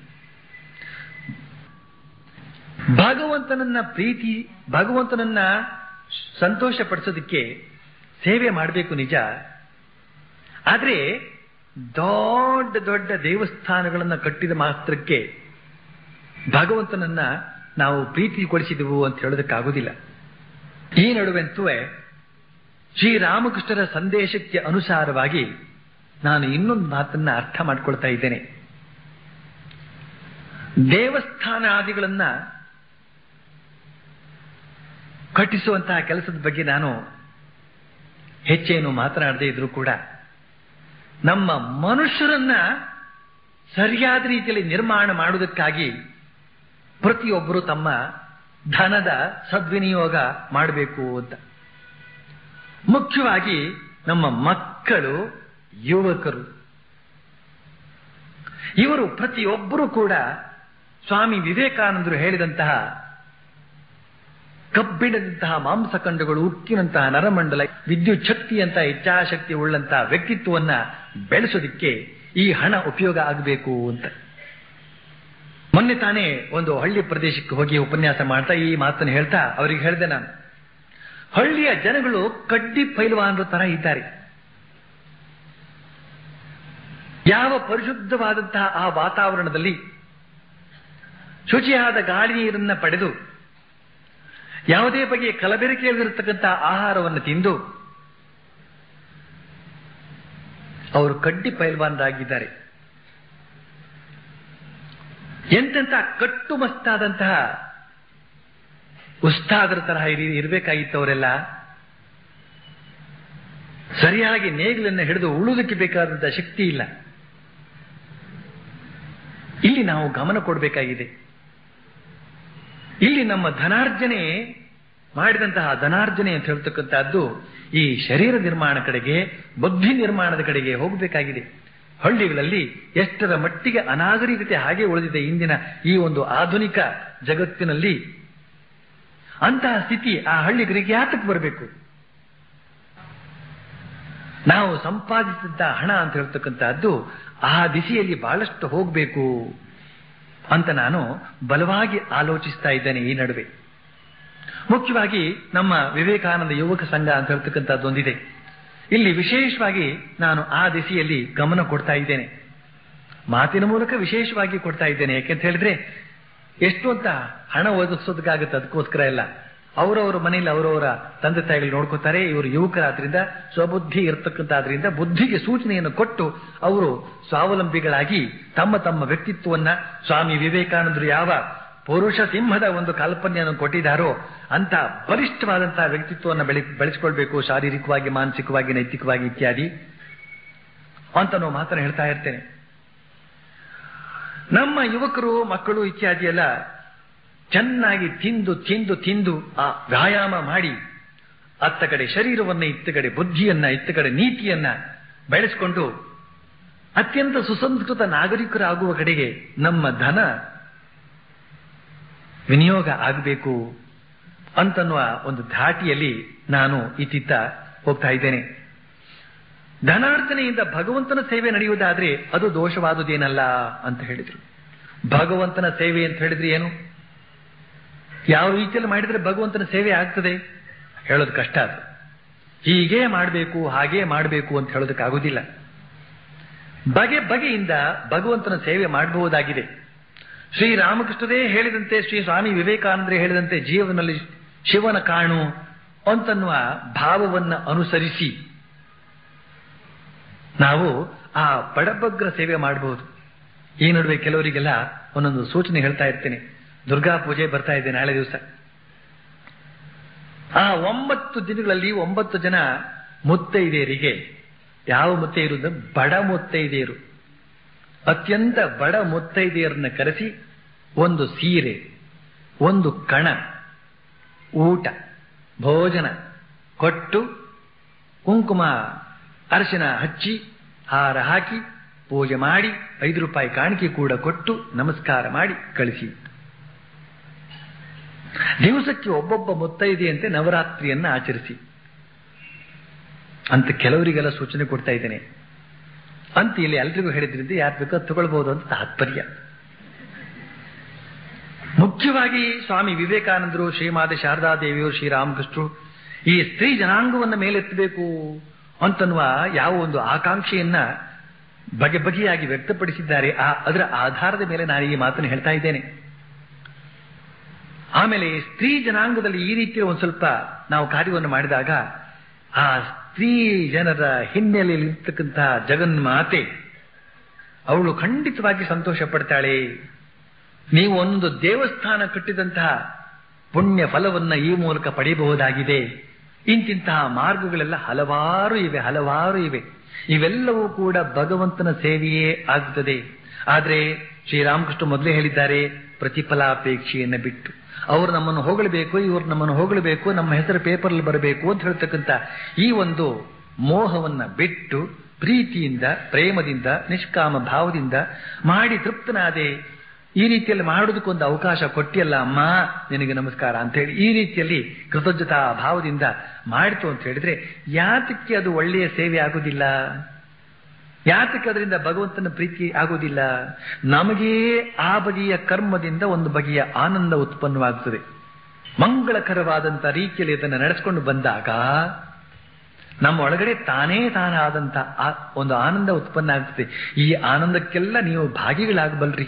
ಭಗವಂತನನ್ನ ಪ್ರೀತಿ ಭಗವಂತನನ್ನ ಸಂತೋಷ ಪಡಿಸೋದಕ್ಕೆ ಸೇವೆ ಮಾಡಬೇಕು ನಿಜ ಆದ್ರೆ ದೊಡ್ಡ ದೊಡ್ಡ ದೇವಸ್ಥಾನಗಳನ್ನ ಕಟ್ಟಿದ ಮಾತ್ರಕ್ಕೆ ಭಗವಂತನನ್ನ ನಾವು ಪ್ರೀತಿಗೊಳಿಸಿದೆವು ಅಂತ ಹೇಳೋದಕ್ಕಾಗೋದಿಲ್ಲ ಈ ನಡುವೆಂತೂ ಶ್ರೀರಾಮಕೃಷ್ಣರ ಸಂದೇಶಕ್ಕೆ ಅನುಸಾರವಾಗಿ ನಾನು ಇನ್ನೊಂದು ಮಾತನ್ನ ಅರ್ಥ ಮಾಡ್ಕೊಳ್ತಾ ಇದ್ದೇನೆ ದೇವಸ್ಥಾನ ಆದಿಗಳನ್ನ ಕಟ್ಟಿಸುವಂತಹ ಕೆಲಸದ ಬಗ್ಗೆ ನಾನು ಹೆಚ್ಚೇನು ಮಾತನಾಡದೇ ಇದ್ರೂ ಕೂಡ ನಮ್ಮ ಮನುಷ್ಯರನ್ನ ಸರಿಯಾದ ರೀತಿಯಲ್ಲಿ ನಿರ್ಮಾಣ ಮಾಡುವುದಕ್ಕಾಗಿ ಪ್ರತಿಯೊಬ್ಬರು ತಮ್ಮ ಧನದ ಸದ್ವಿನಿಯೋಗ ಮಾಡಬೇಕು ಅಂತ ಮುಖ್ಯವಾಗಿ ನಮ್ಮ ಮಕ್ಕಳು ಯುವಕರು ಇವರು ಪ್ರತಿಯೊಬ್ಬರು ಕೂಡ ಸ್ವಾಮಿ ವಿವೇಕಾನಂದರು ಹೇಳಿದಂತಹ ಕಬ್ಬಿಣದಂತಹ ಮಾಂಸಖಂಡಗಳು ಉಕ್ಕಿನಂತಹ ನರಮಂಡಲ ವಿದ್ಯುತ್ ಶಕ್ತಿಯಂತಹ ಇಚ್ಛಾಶಕ್ತಿ ಉಳ್ಳಂತಹ ವ್ಯಕ್ತಿತ್ವವನ್ನ ಬೆಳೆಸೋದಿಕ್ಕೆ ಈ ಹಣ ಉಪಯೋಗ ಆಗಬೇಕು ಅಂತ ಮೊನ್ನೆ ತಾನೇ ಒಂದು ಹಳ್ಳಿ ಪ್ರದೇಶಕ್ಕೆ ಹೋಗಿ ಉಪನ್ಯಾಸ ಮಾಡ್ತಾ ಈ ಮಾತನ್ನು ಹೇಳ್ತಾ ಅವರಿಗೆ ಹೇಳಿದೆ ನಾನು ಹಳ್ಳಿಯ ಜನಗಳು ಕಡ್ಡಿ ಪೈಲ್ವಾನರ ತರ ಇದ್ದಾರೆ ಯಾವ ಪರಿಶುದ್ಧವಾದಂತಹ ಆ ವಾತಾವರಣದಲ್ಲಿ ಶುಚಿಯಾದ ಗಾಳಿ ನೀರನ್ನ ಪಡೆದು ಯಾವುದೇ ಬಗೆಯ ಕಲಬೆರಕೆಯಲ್ಲಿರತಕ್ಕಂತಹ ಆಹಾರವನ್ನು ತಿಂದು ಅವರು ಕಡ್ಡಿ ಪೈಲ್ವಾನರಾಗಿದ್ದಾರೆ ಎಂತೆಂತ ಕಟ್ಟುಮಸ್ತಾದಂತಹ ಉಸ್ತಾದರ ತರಹ ಇರಿ- ಇರಬೇಕಾಗಿತ್ತು ಅವರೆಲ್ಲ ಸರಿಯಾಗಿ ನೇಗಿಲನ್ನು ಹಿಡಿದು ಉಳುವುದಕ್ಕೆ ಬೇಕಾದಂತಹ ಶಕ್ತಿ ಇಲ್ಲ ಇಲ್ಲಿ ನಾವು ಗಮನ ಕೊಡಬೇಕಾಗಿದೆ ಇಲ್ಲಿ ನಮ್ಮ ಧನಾರ್ಜನೆ ಮಾಡಿದಂತಹ ಧನಾರ್ಜನೆ ಅಂತ ಹೇಳ್ತಕ್ಕಂಥದ್ದು ಈ ಶರೀರ ನಿರ್ಮಾಣ ಕಡೆಗೆ ಬುದ್ಧಿ ನಿರ್ಮಾಣದ ಕಡೆಗೆ ಹೋಗಬೇಕಾಗಿದೆ ಹಳ್ಳಿಗಳಲ್ಲಿ ಎಷ್ಟರ ಮಟ್ಟಿಗೆ ಅನಾಗರಿಕತೆ ಹಾಗೆ ಉಳಿದಿದೆ ಇಂದಿನ ಈ ಒಂದು ಆಧುನಿಕ ಜಗತ್ತಿನಲ್ಲಿ ಅಂತಹ ಸ್ಥಿತಿ ಆ ಹಳ್ಳಿಗರಿಗೆ ಯಾತಕ್ಕೆ ಬರಬೇಕು ನಾವು ಸಂಪಾದಿಸಿದಂತಹ ಹಣ ಅಂತ ಹೇಳ್ತಕ್ಕಂಥದ್ದು ಆ ದಿಸೆಯಲ್ಲಿ ಬಹಳಷ್ಟು ಹೋಗಬೇಕು ಅಂತ ನಾನು ಬಲವಾಗಿ ಆಲೋಚಿಸ್ತಾ ಇದ್ದೇನೆ ಈ ನಡುವೆ ಮುಖ್ಯವಾಗಿ ನಮ್ಮ ವಿವೇಕಾನಂದ ಯುವಕ ಸಂಘ ಅಂತ ಹೇಳ್ತಕ್ಕಂಥದ್ದು ಒಂದಿದೆ ಇಲ್ಲಿ ವಿಶೇಷವಾಗಿ ನಾನು ಆ ದಿಸೆಯಲ್ಲಿ ಗಮನ ಕೊಡ್ತಾ ಇದ್ದೇನೆ ಮಾತಿನ ಮೂಲಕ ವಿಶೇಷವಾಗಿ ಕೊಡ್ತಾ ಇದ್ದೇನೆ ಯಾಕೆಂತ ಹೇಳಿದ್ರೆ ಎಷ್ಟು ಅಂತ ಹಣ ಒದಗಿಸೋದಕ್ಕಾಗುತ್ತೆ ಅದಕ್ಕೋಸ್ಕರ ಎಲ್ಲ ಅವರವರ ಮನೆಯಲ್ಲಿ ಅವರವರ ತಂದೆ ತಾಯಿಗಳು ನೋಡ್ಕೋತಾರೆ ಇವರು ಯುವಕರಾದ್ರಿಂದ ಸ್ವಬುದ್ಧಿ ಇರತಕ್ಕಂತಾದ್ರಿಂದ ಬುದ್ಧಿಗೆ ಸೂಚನೆಯನ್ನು ಕೊಟ್ಟು ಅವರು ಸ್ವಾವಲಂಬಿಗಳಾಗಿ ತಮ್ಮ ತಮ್ಮ ವ್ಯಕ್ತಿತ್ವವನ್ನ ಸ್ವಾಮಿ ವಿವೇಕಾನಂದರು ಯಾವ ಪುರುಷ ಸಿಂಹದ ಒಂದು ಕಲ್ಪನೆಯನ್ನು ಕೊಟ್ಟಿದ್ದಾರೋ ಅಂತ ಬಲಿಷ್ಠವಾದಂತಹ ವ್ಯಕ್ತಿತ್ವವನ್ನು ಬೆಳೆ ಬೆಳೆಸಿಕೊಳ್ಬೇಕು ಶಾರೀರಿಕವಾಗಿ ಮಾನಸಿಕವಾಗಿ ನೈತಿಕವಾಗಿ ಇತ್ಯಾದಿ ಅಂತ ನಾವು ಮಾತನ್ನು ಹೇಳ್ತಾ ಇರ್ತೇನೆ ನಮ್ಮ ಯುವಕರು ಮಕ್ಕಳು ಇತ್ಯಾದಿ ಎಲ್ಲ ಚೆನ್ನಾಗಿ ತಿಂದು ತಿಂದು ತಿಂದು ಆ ವ್ಯಾಯಾಮ ಮಾಡಿ ಅತ್ತ ಕಡೆ ಶರೀರವನ್ನ ಇತ್ತ ಕಡೆ ಬುದ್ಧಿಯನ್ನ ಇತ್ತ ಕಡೆ ನೀತಿಯನ್ನ ಬೆಳೆಸಿಕೊಂಡು ಅತ್ಯಂತ ಸುಸಂಸ್ಕೃತ ನಾಗರಿಕರಾಗುವ ಕಡೆಗೆ ನಮ್ಮ ಧನ ವಿನಿಯೋಗ ಆಗಬೇಕು ಅಂತನ್ನುವ ಒಂದು ಧಾಟಿಯಲ್ಲಿ ನಾನು ಇತ್ತಿತ್ತ ಹೋಗ್ತಾ ಇದ್ದೇನೆ ಧನಾರ್ಜನೆಯಿಂದ ಭಗವಂತನ ಸೇವೆ ನಡೆಯುವುದಾದ್ರೆ ಅದು ದೋಷವಾದುದೇನಲ್ಲ ಅಂತ ಹೇಳಿದ್ರು ಭಗವಂತನ ಸೇವೆ ಅಂತ ಹೇಳಿದ್ರೆ ಏನು ಯಾವ ರೀತಿಯಲ್ಲಿ ಮಾಡಿದ್ರೆ ಭಗವಂತನ ಸೇವೆ ಆಗ್ತದೆ ಹೇಳೋದು ಕಷ್ಟ ಅದು ಹೀಗೆ ಮಾಡಬೇಕು ಹಾಗೆ ಮಾಡಬೇಕು ಅಂತ ಹೇಳೋದಕ್ಕಾಗುವುದಿಲ್ಲ ಬಗೆ ಬಗೆಯಿಂದ ಭಗವಂತನ ಸೇವೆ ಮಾಡಬಹುದಾಗಿದೆ ಶ್ರೀರಾಮಕೃಷ್ಣರೇ ಹೇಳಿದಂತೆ ಶ್ರೀ ಸ್ವಾಮಿ ವಿವೇಕಾನಂದರೇ ಹೇಳಿದಂತೆ ಜೀವನದಲ್ಲಿ ಶಿವನ ಕಾಣು ಅಂತನ್ನುವ ಭಾವವನ್ನ ಅನುಸರಿಸಿ ನಾವು ಆ ಬಡಬಗ್ರ ಸೇವೆ ಮಾಡಬಹುದು ಈ ನಡುವೆ ಕೆಲವರಿಗೆಲ್ಲ ಒಂದೊಂದು ಸೂಚನೆ ಹೇಳ್ತಾ ಇರ್ತೇನೆ ದುರ್ಗಾ ಪೂಜೆ ಬರ್ತಾ ಇದೆ ನಾಳೆ ದಿವಸ ಆ ಒಂಬತ್ತು ದಿನಗಳಲ್ಲಿ ಒಂಬತ್ತು ಜನ ಮುತ್ತೈದೆಯರಿಗೆ ಯಾವ ಮುತ್ತೈದರು ಬಡ ಮುತ್ತೈದೆಯರು ಅತ್ಯಂತ ಬಡ ಮುತ್ತೈದೆಯರನ್ನ ಕರೆಸಿ ಒಂದು ಸೀರೆ ಒಂದು ಕಣ ಊಟ ಭೋಜನ ಕೊಟ್ಟು ಕುಂಕುಮ ಅರಶಿನ ಹಚ್ಚಿ ಹಾರ ಹಾಕಿ ಪೂಜೆ ಮಾಡಿ ಐದು ರೂಪಾಯಿ ಕಾಣಿಕೆ ಕೂಡ ಕೊಟ್ಟು ನಮಸ್ಕಾರ ಮಾಡಿ ಕಳಿಸಿ ದಿವಸಕ್ಕೆ ಒಬ್ಬೊಬ್ಬ ಮುತ್ತೈದೆಯಂತೆ ನವರಾತ್ರಿಯನ್ನ ಆಚರಿಸಿ ಅಂತ ಕೆಲವರಿಗೆಲ್ಲ ಸೂಚನೆ ಕೊಡ್ತಾ ಇದ್ದೇನೆ ಅಂತ ಇಲ್ಲಿ ಎಲ್ರಿಗೂ ಹೇಳಿದ್ರಿಂದ ಯಾರು ಬೇಕೋ ತಗೊಳ್ಬಹುದು ಅಂತ ತಾತ್ಪರ್ಯ ಮುಖ್ಯವಾಗಿ ಸ್ವಾಮಿ ವಿವೇಕಾನಂದರು ಶ್ರೀಮಾತೆ ಶಾರದಾದೇವಿಯವರು ಶ್ರೀರಾಮಕೃಷ್ಣರು ಈ ಸ್ತ್ರೀ ಜನಾಂಗವನ್ನ ಮೇಲೆತ್ತಬೇಕು ಅಂತನ್ನುವ ಯಾವ ಒಂದು ಆಕಾಂಕ್ಷೆಯನ್ನ ಬಗೆ ಬಗೆಯಾಗಿ ವ್ಯಕ್ತಪಡಿಸಿದ್ದಾರೆ ಆ ಅದರ ಆಧಾರದ ಮೇಲೆ ನಾನು ಈ ಮಾತನ್ನು ಹೇಳ್ತಾ ಇದ್ದೇನೆ ಆಮೇಲೆ ಸ್ತ್ರೀ ಜನಾಂಗದಲ್ಲಿ ಈ ರೀತಿಯ ಒಂದು ಸ್ವಲ್ಪ ನಾವು ಕಾರ್ಯವನ್ನು ಮಾಡಿದಾಗ ಆ ಸ್ತ್ರೀ ಜನರ ಹಿನ್ನೆಲೆಯಲ್ಲಿ ಇರ್ತಕ್ಕಂತಹ ಜಗನ್ಮಾತೆ ಅವಳು ಖಂಡಿತವಾಗಿ ಸಂತೋಷ ಪಡ್ತಾಳೆ ನೀವು ಒಂದು ದೇವಸ್ಥಾನ ಕಟ್ಟಿದಂತಹ ಪುಣ್ಯ ಫಲವನ್ನ ಈ ಮೂಲಕ ಪಡೆಯಬಹುದಾಗಿದೆ ಇಂತಿಂತಹ ಮಾರ್ಗಗಳೆಲ್ಲ ಹಲವಾರು ಇವೆ ಹಲವಾರು ಇವೆ ಇವೆಲ್ಲವೂ ಕೂಡ ಭಗವಂತನ ಸೇವೆಯೇ ಆಗುತ್ತದೆ ಆದರೆ ಶ್ರೀರಾಮಕೃಷ್ಣ ಮೊದಲೇ ಹೇಳಿದ್ದಾರೆ ಪ್ರತಿಫಲಾಪೇಕ್ಷೆಯನ್ನು ಬಿಟ್ಟು ಅವರು ನಮ್ಮನ್ನು ಹೊಗಳಬೇಕು ಇವರು ನಮ್ಮನ್ನು ಹೊಗಳಬೇಕು ನಮ್ಮ ಹೆಸರು ಪೇಪರ್ಲ್ಲಿ ಬರಬೇಕು ಅಂತ ಹೇಳ್ತಕ್ಕಂಥ ಈ ಒಂದು ಮೋಹವನ್ನ ಬಿಟ್ಟು ಪ್ರೀತಿಯಿಂದ ಪ್ರೇಮದಿಂದ ನಿಷ್ಕಾಮ ಭಾವದಿಂದ ಮಾಡಿ ತೃಪ್ತನಾದೆ ಈ ರೀತಿಯಲ್ಲಿ ಮಾಡೋದಕ್ಕೊಂದು ಅವಕಾಶ ಕೊಟ್ಟಿಯಲ್ಲ ಅಮ್ಮ ನಿನಗೆ ನಮಸ್ಕಾರ ಅಂತ ಹೇಳಿ ಈ ರೀತಿಯಲ್ಲಿ ಕೃತಜ್ಞತಾ ಭಾವದಿಂದ ಮಾಡಿತು ಅಂತ ಹೇಳಿದ್ರೆ ಯಾತಕ್ಕೆ ಅದು ಒಳ್ಳೆಯ ಸೇವೆ ಆಗುವುದಿಲ್ಲ ಯಾತಕ್ಕೆ ಅದರಿಂದ ಭಗವಂತನ ಪ್ರೀತಿ ಆಗುವುದಿಲ್ಲ ನಮಗೇ ಆ ಬಗೆಯ ಕರ್ಮದಿಂದ ಒಂದು ಬಗೆಯ ಆನಂದ ಉತ್ಪನ್ನವಾಗುತ್ತದೆ ಮಂಗಳಕರವಾದಂತ ರೀತಿಯಲ್ಲಿ ಅದನ್ನು ನಡೆಸಿಕೊಂಡು ಬಂದಾಗ ನಮ್ಮ ಒಳಗಡೆ ತಾನೇ ತಾನಾದಂತ ಒಂದು ಆನಂದ ಉತ್ಪನ್ನ ಆಗ್ತದೆ ಈ ಆನಂದಕ್ಕೆಲ್ಲ ನೀವು ಭಾಗಿಗಳಾಗಬಲ್ರಿ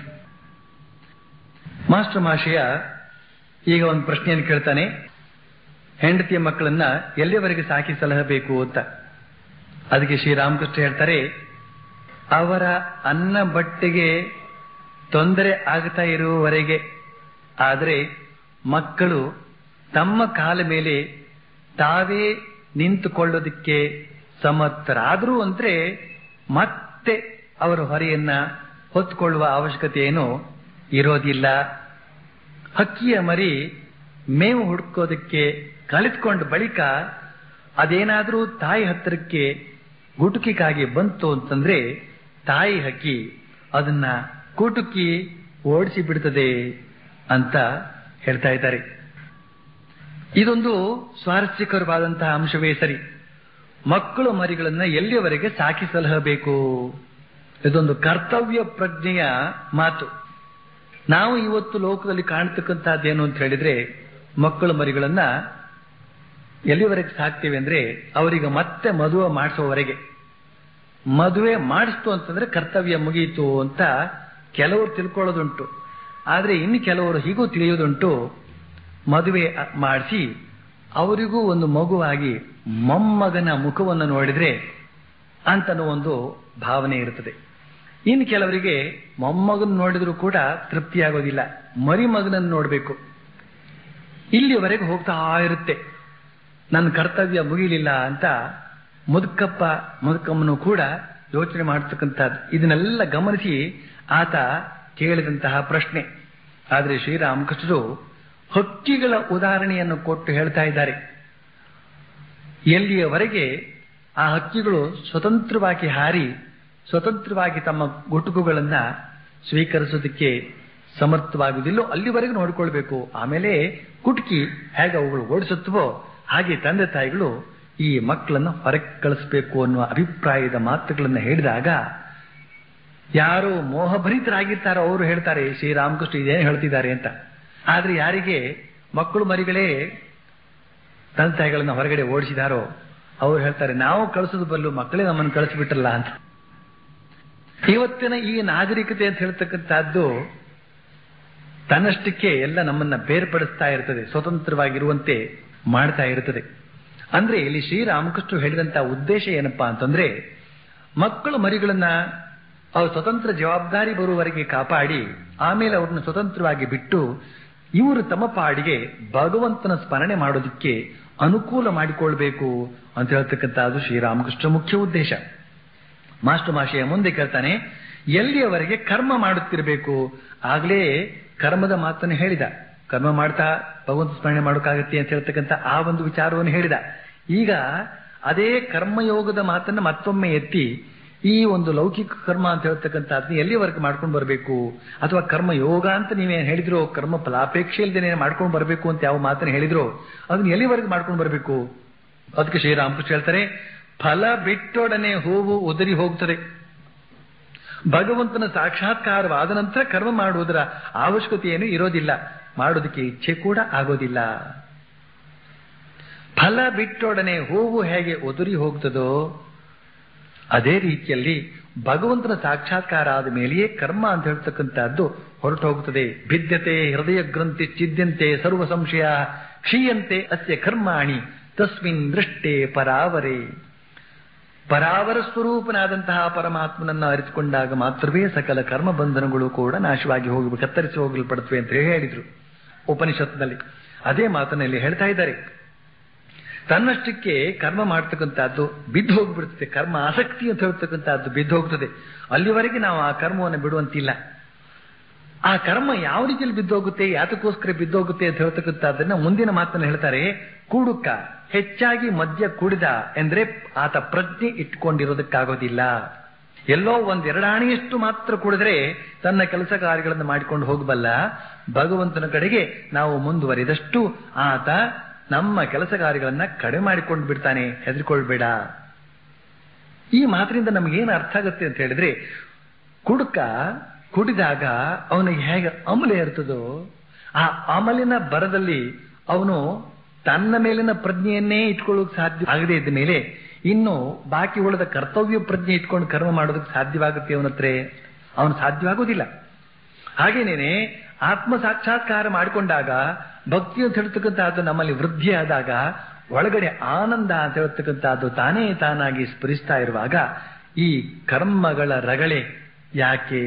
ಮಾಸ್ಟರ್ ಮಾಷೆಯ ಈಗ ಒಂದು ಪ್ರಶ್ನೆಯನ್ನು ಕೇಳ್ತಾನೆ ಹೆಂಡತಿಯ ಮಕ್ಕಳನ್ನ ಎಲ್ಲಿವರೆಗೆ ಸಾಕಿ ಸಲಹಬೇಕು ಅಂತ ಅದಕ್ಕೆ ಶ್ರೀರಾಮಕೃಷ್ಣ ಹೇಳ್ತಾರೆ ಅವರ ಅನ್ನ ಬಟ್ಟೆಗೆ ತೊಂದರೆ ಆಗ್ತಾ ಇರುವವರೆಗೆ ಆದರೆ ಮಕ್ಕಳು ತಮ್ಮ ಕಾಲ ಮೇಲೆ ತಾವೇ ನಿಂತುಕೊಳ್ಳೋದಕ್ಕೆ ಸಮರ್ಥರಾದರೂ ಅಂದ್ರೆ ಮತ್ತೆ ಅವರ ಹೊರೆಯನ್ನ ಹೊತ್ತುಕೊಳ್ಳುವ ಅವಶ್ಯಕತೆ ಏನು ಇರೋದಿಲ್ಲ ಹಕ್ಕಿಯ ಮರಿ ಮೇವು ಹುಡುಕೋದಕ್ಕೆ ಕಲಿತ್ಕೊಂಡ ಬಳಿಕ ಅದೇನಾದರೂ ತಾಯಿ ಹತ್ತಿರಕ್ಕೆ ಗುಟುಕಿಗಾಗಿ ಬಂತು ಅಂತಂದ್ರೆ ತಾಯಿ ಹಕ್ಕಿ ಅದನ್ನ ಕುಟುಕಿ ಓಡಿಸಿ ಬಿಡ್ತದೆ ಅಂತ ಹೇಳ್ತಾ ಇದ್ದಾರೆ ಇದೊಂದು ಸ್ವಾರಸ್ಯಕರವಾದಂತಹ ಅಂಶವೇ ಸರಿ ಮಕ್ಕಳು ಮರಿಗಳನ್ನ ಎಲ್ಲಿಯವರೆಗೆ ಸಾಕಿ ಸಲಹಬೇಕು ಇದೊಂದು ಕರ್ತವ್ಯ ಪ್ರಜ್ಞೆಯ ಮಾತು ನಾವು ಇವತ್ತು ಲೋಕದಲ್ಲಿ ಕಾಣ್ತಕ್ಕಂಥದ್ದೇನು ಅಂತ ಹೇಳಿದ್ರೆ ಮಕ್ಕಳು ಮರಿಗಳನ್ನ ಎಲ್ಲಿವರೆಗೆ ಸಾಕ್ತೇವೆ ಅಂದ್ರೆ ಅವರಿಗೆ ಮತ್ತೆ ಮದುವೆ ಮಾಡಿಸುವವರೆಗೆ ಮದುವೆ ಮಾಡಿಸ್ತು ಅಂತಂದ್ರೆ ಕರ್ತವ್ಯ ಮುಗಿಯಿತು ಅಂತ ಕೆಲವರು ತಿಳ್ಕೊಳ್ಳೋದುಂಟು ಆದ್ರೆ ಇನ್ನು ಕೆಲವರು ಹೀಗೂ ತಿಳಿಯೋದುಂಟು ಮದುವೆ ಮಾಡಿಸಿ ಅವರಿಗೂ ಒಂದು ಮಗುವಾಗಿ ಮೊಮ್ಮಗನ ಮುಖವನ್ನು ನೋಡಿದ್ರೆ ಅಂತನೋ ಒಂದು ಭಾವನೆ ಇರುತ್ತದೆ ಇನ್ನು ಕೆಲವರಿಗೆ ಮೊಮ್ಮಗನ್ ನೋಡಿದ್ರು ಕೂಡ ತೃಪ್ತಿಯಾಗೋದಿಲ್ಲ ಮರಿ ಮಗನನ್ನು ನೋಡಬೇಕು ಇಲ್ಲಿವರೆಗೆ ಹೋಗ್ತಾ ಇರುತ್ತೆ ನನ್ನ ಕರ್ತವ್ಯ ಮುಗಿಲಿಲ್ಲ ಅಂತ ಮುದುಕಪ್ಪ ಮುದುಕಮ್ಮನು ಕೂಡ ಯೋಚನೆ ಮಾಡತಕ್ಕಂಥದ್ದು ಇದನ್ನೆಲ್ಲ ಗಮನಿಸಿ ಆತ ಕೇಳಿದಂತಹ ಪ್ರಶ್ನೆ ಆದರೆ ಶ್ರೀರಾಮಕೃಷ್ಣರು ಹಕ್ಕಿಗಳ ಉದಾಹರಣೆಯನ್ನು ಕೊಟ್ಟು ಹೇಳ್ತಾ ಇದ್ದಾರೆ ಎಲ್ಲಿಯವರೆಗೆ ಆ ಹಕ್ಕಿಗಳು ಸ್ವತಂತ್ರವಾಗಿ ಹಾರಿ ಸ್ವತಂತ್ರವಾಗಿ ತಮ್ಮ ಗುಟುಕುಗಳನ್ನ ಸ್ವೀಕರಿಸೋದಕ್ಕೆ ಸಮರ್ಥವಾಗುವುದಿಲ್ಲೋ ಅಲ್ಲಿವರೆಗೂ ನೋಡಿಕೊಳ್ಬೇಕು ಆಮೇಲೆ ಕುಟುಕಿ ಹೇಗೆ ಅವುಗಳು ಓಡಿಸುತ್ತವೋ ಹಾಗೆ ತಂದೆ ತಾಯಿಗಳು ಈ ಮಕ್ಕಳನ್ನ ಹೊರಗೆ ಕಳಿಸ್ಬೇಕು ಅನ್ನುವ ಅಭಿಪ್ರಾಯದ ಮಾತುಗಳನ್ನು ಹೇಳಿದಾಗ ಯಾರು ಮೋಹಭರಿತರಾಗಿರ್ತಾರೋ ಅವರು ಹೇಳ್ತಾರೆ ಶ್ರೀರಾಮಕೃಷ್ಣ ಇದೇನು ಹೇಳ್ತಿದ್ದಾರೆ ಅಂತ ಆದ್ರೆ ಯಾರಿಗೆ ಮಕ್ಕಳು ಮರಿಗಳೇ ತಂದೆ ತಾಯಿಗಳನ್ನ ಹೊರಗಡೆ ಓಡಿಸಿದಾರೋ ಅವ್ರು ಹೇಳ್ತಾರೆ ನಾವು ಕಳಿಸೋದು ಬಲ್ಲು ಮಕ್ಕಳೇ ನಮ್ಮನ್ನು ಕಳಿಸ್ಬಿಟ್ರಲ್ಲ ಅಂತ ಇವತ್ತಿನ ಈ ನಾಗರಿಕತೆ ಅಂತ ಹೇಳ್ತಕ್ಕಂಥದ್ದು ತನ್ನಷ್ಟಕ್ಕೆ ಎಲ್ಲ ನಮ್ಮನ್ನ ಬೇರ್ಪಡಿಸ್ತಾ ಇರ್ತದೆ ಸ್ವತಂತ್ರವಾಗಿರುವಂತೆ ಮಾಡ್ತಾ ಇರ್ತದೆ ಅಂದ್ರೆ ಇಲ್ಲಿ ಶ್ರೀರಾಮಕೃಷ್ಣ ಹೇಳಿದಂತ ಉದ್ದೇಶ ಏನಪ್ಪಾ ಅಂತಂದ್ರೆ ಮಕ್ಕಳು ಮರಿಗಳನ್ನ ಅವ್ರ ಸ್ವತಂತ್ರ ಜವಾಬ್ದಾರಿ ಬರುವವರೆಗೆ ಕಾಪಾಡಿ ಆಮೇಲೆ ಅವ್ರನ್ನ ಸ್ವತಂತ್ರವಾಗಿ ಬಿಟ್ಟು ಇವರು ತಮ್ಮ ಪಾಡಿಗೆ ಭಗವಂತನ ಸ್ಮರಣೆ ಮಾಡೋದಕ್ಕೆ ಅನುಕೂಲ ಮಾಡಿಕೊಳ್ಬೇಕು ಅಂತ ಹೇಳ್ತಕ್ಕಂಥದ್ದು ಶ್ರೀರಾಮಕೃಷ್ಣ ಮುಖ್ಯ ಉದ್ದೇಶ ಮಾಸ್ಟರ್ ಮಾಷೆಯ ಮುಂದೆ ಕೇಳ್ತಾನೆ ಎಲ್ಲಿಯವರೆಗೆ ಕರ್ಮ ಮಾಡುತ್ತಿರಬೇಕು ಆಗ್ಲೇ ಕರ್ಮದ ಮಾತನ್ನು ಹೇಳಿದ ಕರ್ಮ ಮಾಡ್ತಾ ಭಗವಂತ ಸ್ಮರಣೆ ಮಾಡೋಕ್ಕಾಗತ್ತೆ ಅಂತ ಹೇಳ್ತಕ್ಕಂಥ ಆ ಒಂದು ವಿಚಾರವನ್ನು ಹೇಳಿದ ಈಗ ಅದೇ ಕರ್ಮಯೋಗದ ಮಾತನ್ನ ಮತ್ತೊಮ್ಮೆ ಎತ್ತಿ ಈ ಒಂದು ಲೌಕಿಕ ಕರ್ಮ ಅಂತ ಹೇಳ್ತಕ್ಕಂಥದ್ದು ಎಲ್ಲಿವರೆಗೆ ಮಾಡ್ಕೊಂಡು ಬರಬೇಕು ಅಥವಾ ಕರ್ಮ ಯೋಗ ಅಂತ ನೀವೇನು ಹೇಳಿದ್ರು ಕರ್ಮ ಫಲಾಪೇಕ್ಷೆ ಇಲ್ಲದೆ ಮಾಡ್ಕೊಂಡು ಬರಬೇಕು ಅಂತ ಯಾವ ಮಾತನ್ನು ಹೇಳಿದ್ರು ಅದನ್ನ ಎಲ್ಲಿವರೆಗೆ ಮಾಡ್ಕೊಂಡು ಬರಬೇಕು ಅದಕ್ಕೆ ಶ್ರೀರಾಮಕೃಷ್ಣ ಹೇಳ್ತಾರೆ ಫಲ ಬಿಟ್ಟೊಡನೆ ಹೂವು ಉದರಿ ಹೋಗ್ತದೆ ಭಗವಂತನ ಸಾಕ್ಷಾತ್ಕಾರವಾದ ನಂತರ ಕರ್ಮ ಮಾಡುವುದರ ಅವಶ್ಯಕತೆ ಏನು ಇರೋದಿಲ್ಲ ಮಾಡೋದಕ್ಕೆ ಇಚ್ಛೆ ಕೂಡ ಆಗೋದಿಲ್ಲ ಫಲ ಬಿಟ್ಟೊಡನೆ ಹೂವು ಹೇಗೆ ಉದುರಿ ಹೋಗ್ತದೋ ಅದೇ ರೀತಿಯಲ್ಲಿ ಭಗವಂತನ ಸಾಕ್ಷಾತ್ಕಾರ ಆದ ಮೇಲೆಯೇ ಕರ್ಮ ಅಂತ ಹೇಳ್ತಕ್ಕಂಥದ್ದು ಹೊರಟು ಹೋಗುತ್ತದೆ ಭಿದ್ಯತೆ ಹೃದಯ ಗ್ರಂಥಿ ಚಿದ್ಯಂತೆ ಸರ್ವ ಸಂಶಯ ಕ್ಷೀಯಂತೆ ಅಸ್ಯ ಕರ್ಮಾಣಿ ತಸ್ಮಿನ್ ದೃಷ್ಟೇ ಪರಾವರೇ ಪರಾವರ ಸ್ವರೂಪನಾದಂತಹ ಪರಮಾತ್ಮನನ್ನು ಅರಿತುಕೊಂಡಾಗ ಮಾತ್ರವೇ ಸಕಲ ಕರ್ಮ ಬಂಧನಗಳು ಕೂಡ ನಾಶವಾಗಿ ಹೋಗಿ ಕತ್ತರಿಸಿ ಹೋಗಲ್ಪಡುತ್ತವೆ ಅಂತ ಹೇಳಿ ಹೇಳಿದ್ರು ಉಪನಿಷತ್ನಲ್ಲಿ ಅದೇ ಮಾತನಲ್ಲಿ ಹೇಳ್ತಾ ಇದ್ದಾರೆ ತನ್ನಷ್ಟಕ್ಕೆ ಕರ್ಮ ಮಾಡ್ತಕ್ಕಂಥದ್ದು ಬಿದ್ದು ಹೋಗ್ಬಿಡ್ತದೆ ಕರ್ಮ ಆಸಕ್ತಿ ಅಂತ ಹೇಳ್ತಕ್ಕಂಥದ್ದು ಬಿದ್ದು ಹೋಗ್ತದೆ ಅಲ್ಲಿವರೆಗೆ ನಾವು ಆ ಕರ್ಮವನ್ನು ಬಿಡುವಂತಿಲ್ಲ ಆ ಕರ್ಮ ಯಾವ ರೀತಿಯಲ್ಲಿ ಬಿದ್ದೋಗುತ್ತೆ ಯಾತಕ್ಕೋಸ್ಕರ ಬಿದ್ದೋಗುತ್ತೆ ಅಂತ ಹೇಳ್ತಕ್ಕಂಥದ್ದನ್ನ ಮುಂದಿನ ಮಾತನ್ನು ಹೇಳ್ತಾರೆ ಕುಡುಕ ಹೆಚ್ಚಾಗಿ ಮದ್ಯ ಕುಡಿದ ಎಂದ್ರೆ ಆತ ಪ್ರಜ್ಞೆ ಇಟ್ಕೊಂಡಿರೋದಕ್ಕಾಗೋದಿಲ್ಲ ಎಲ್ಲೋ ಒಂದೆರಡಾಣಿಯಷ್ಟು ಮಾತ್ರ ಕುಡಿದ್ರೆ ತನ್ನ ಕೆಲಸ ಕಾರ್ಯಗಳನ್ನು ಮಾಡಿಕೊಂಡು ಹೋಗಬಲ್ಲ ಭಗವಂತನ ಕಡೆಗೆ ನಾವು ಮುಂದುವರಿದಷ್ಟು ಆತ ನಮ್ಮ ಕೆಲಸ ಕಾರ್ಯಗಳನ್ನ ಕಡಿಮೆ ಮಾಡಿಕೊಂಡು ಬಿಡ್ತಾನೆ ಹೆದರಿಕೊಳ್ಬೇಡ ಈ ಮಾತಿನಿಂದ ನಮಗೇನು ಅರ್ಥ ಆಗುತ್ತೆ ಅಂತ ಹೇಳಿದ್ರೆ ಕುಡುಕ ಕುಡಿದಾಗ ಅವನಿಗೆ ಹೇಗೆ ಅಮಲ ಇರ್ತದೋ ಆ ಅಮಲಿನ ಬರದಲ್ಲಿ ಅವನು ತನ್ನ ಮೇಲಿನ ಪ್ರಜ್ಞೆಯನ್ನೇ ಇಟ್ಕೊಳ್ಳೋಕೆ ಸಾಧ್ಯ ಆಗದೇ ಇದ್ದ ಮೇಲೆ ಇನ್ನು ಬಾಕಿ ಉಳಿದ ಕರ್ತವ್ಯ ಪ್ರಜ್ಞೆ ಇಟ್ಕೊಂಡು ಕರ್ಮ ಮಾಡೋದಕ್ಕೆ ಸಾಧ್ಯವಾಗುತ್ತೆ ಅವನತ್ರ ಅವನು ಸಾಧ್ಯವಾಗುವುದಿಲ್ಲ ಹಾಗೇನೇನೆ ಆತ್ಮ ಸಾಕ್ಷಾತ್ಕಾರ ಮಾಡಿಕೊಂಡಾಗ ಭಕ್ತಿ ಅಂತ ಹೇಳ್ತಕ್ಕಂಥದ್ದು ನಮ್ಮಲ್ಲಿ ವೃದ್ಧಿ ಆದಾಗ ಒಳಗಡೆ ಆನಂದ ಅಂತ ಹೇಳ್ತಕ್ಕಂಥದ್ದು ತಾನೇ ತಾನಾಗಿ ಸ್ಫುರಿಸ್ತಾ ಇರುವಾಗ ಈ ಕರ್ಮಗಳ ರಗಳೆ ಯಾಕೆ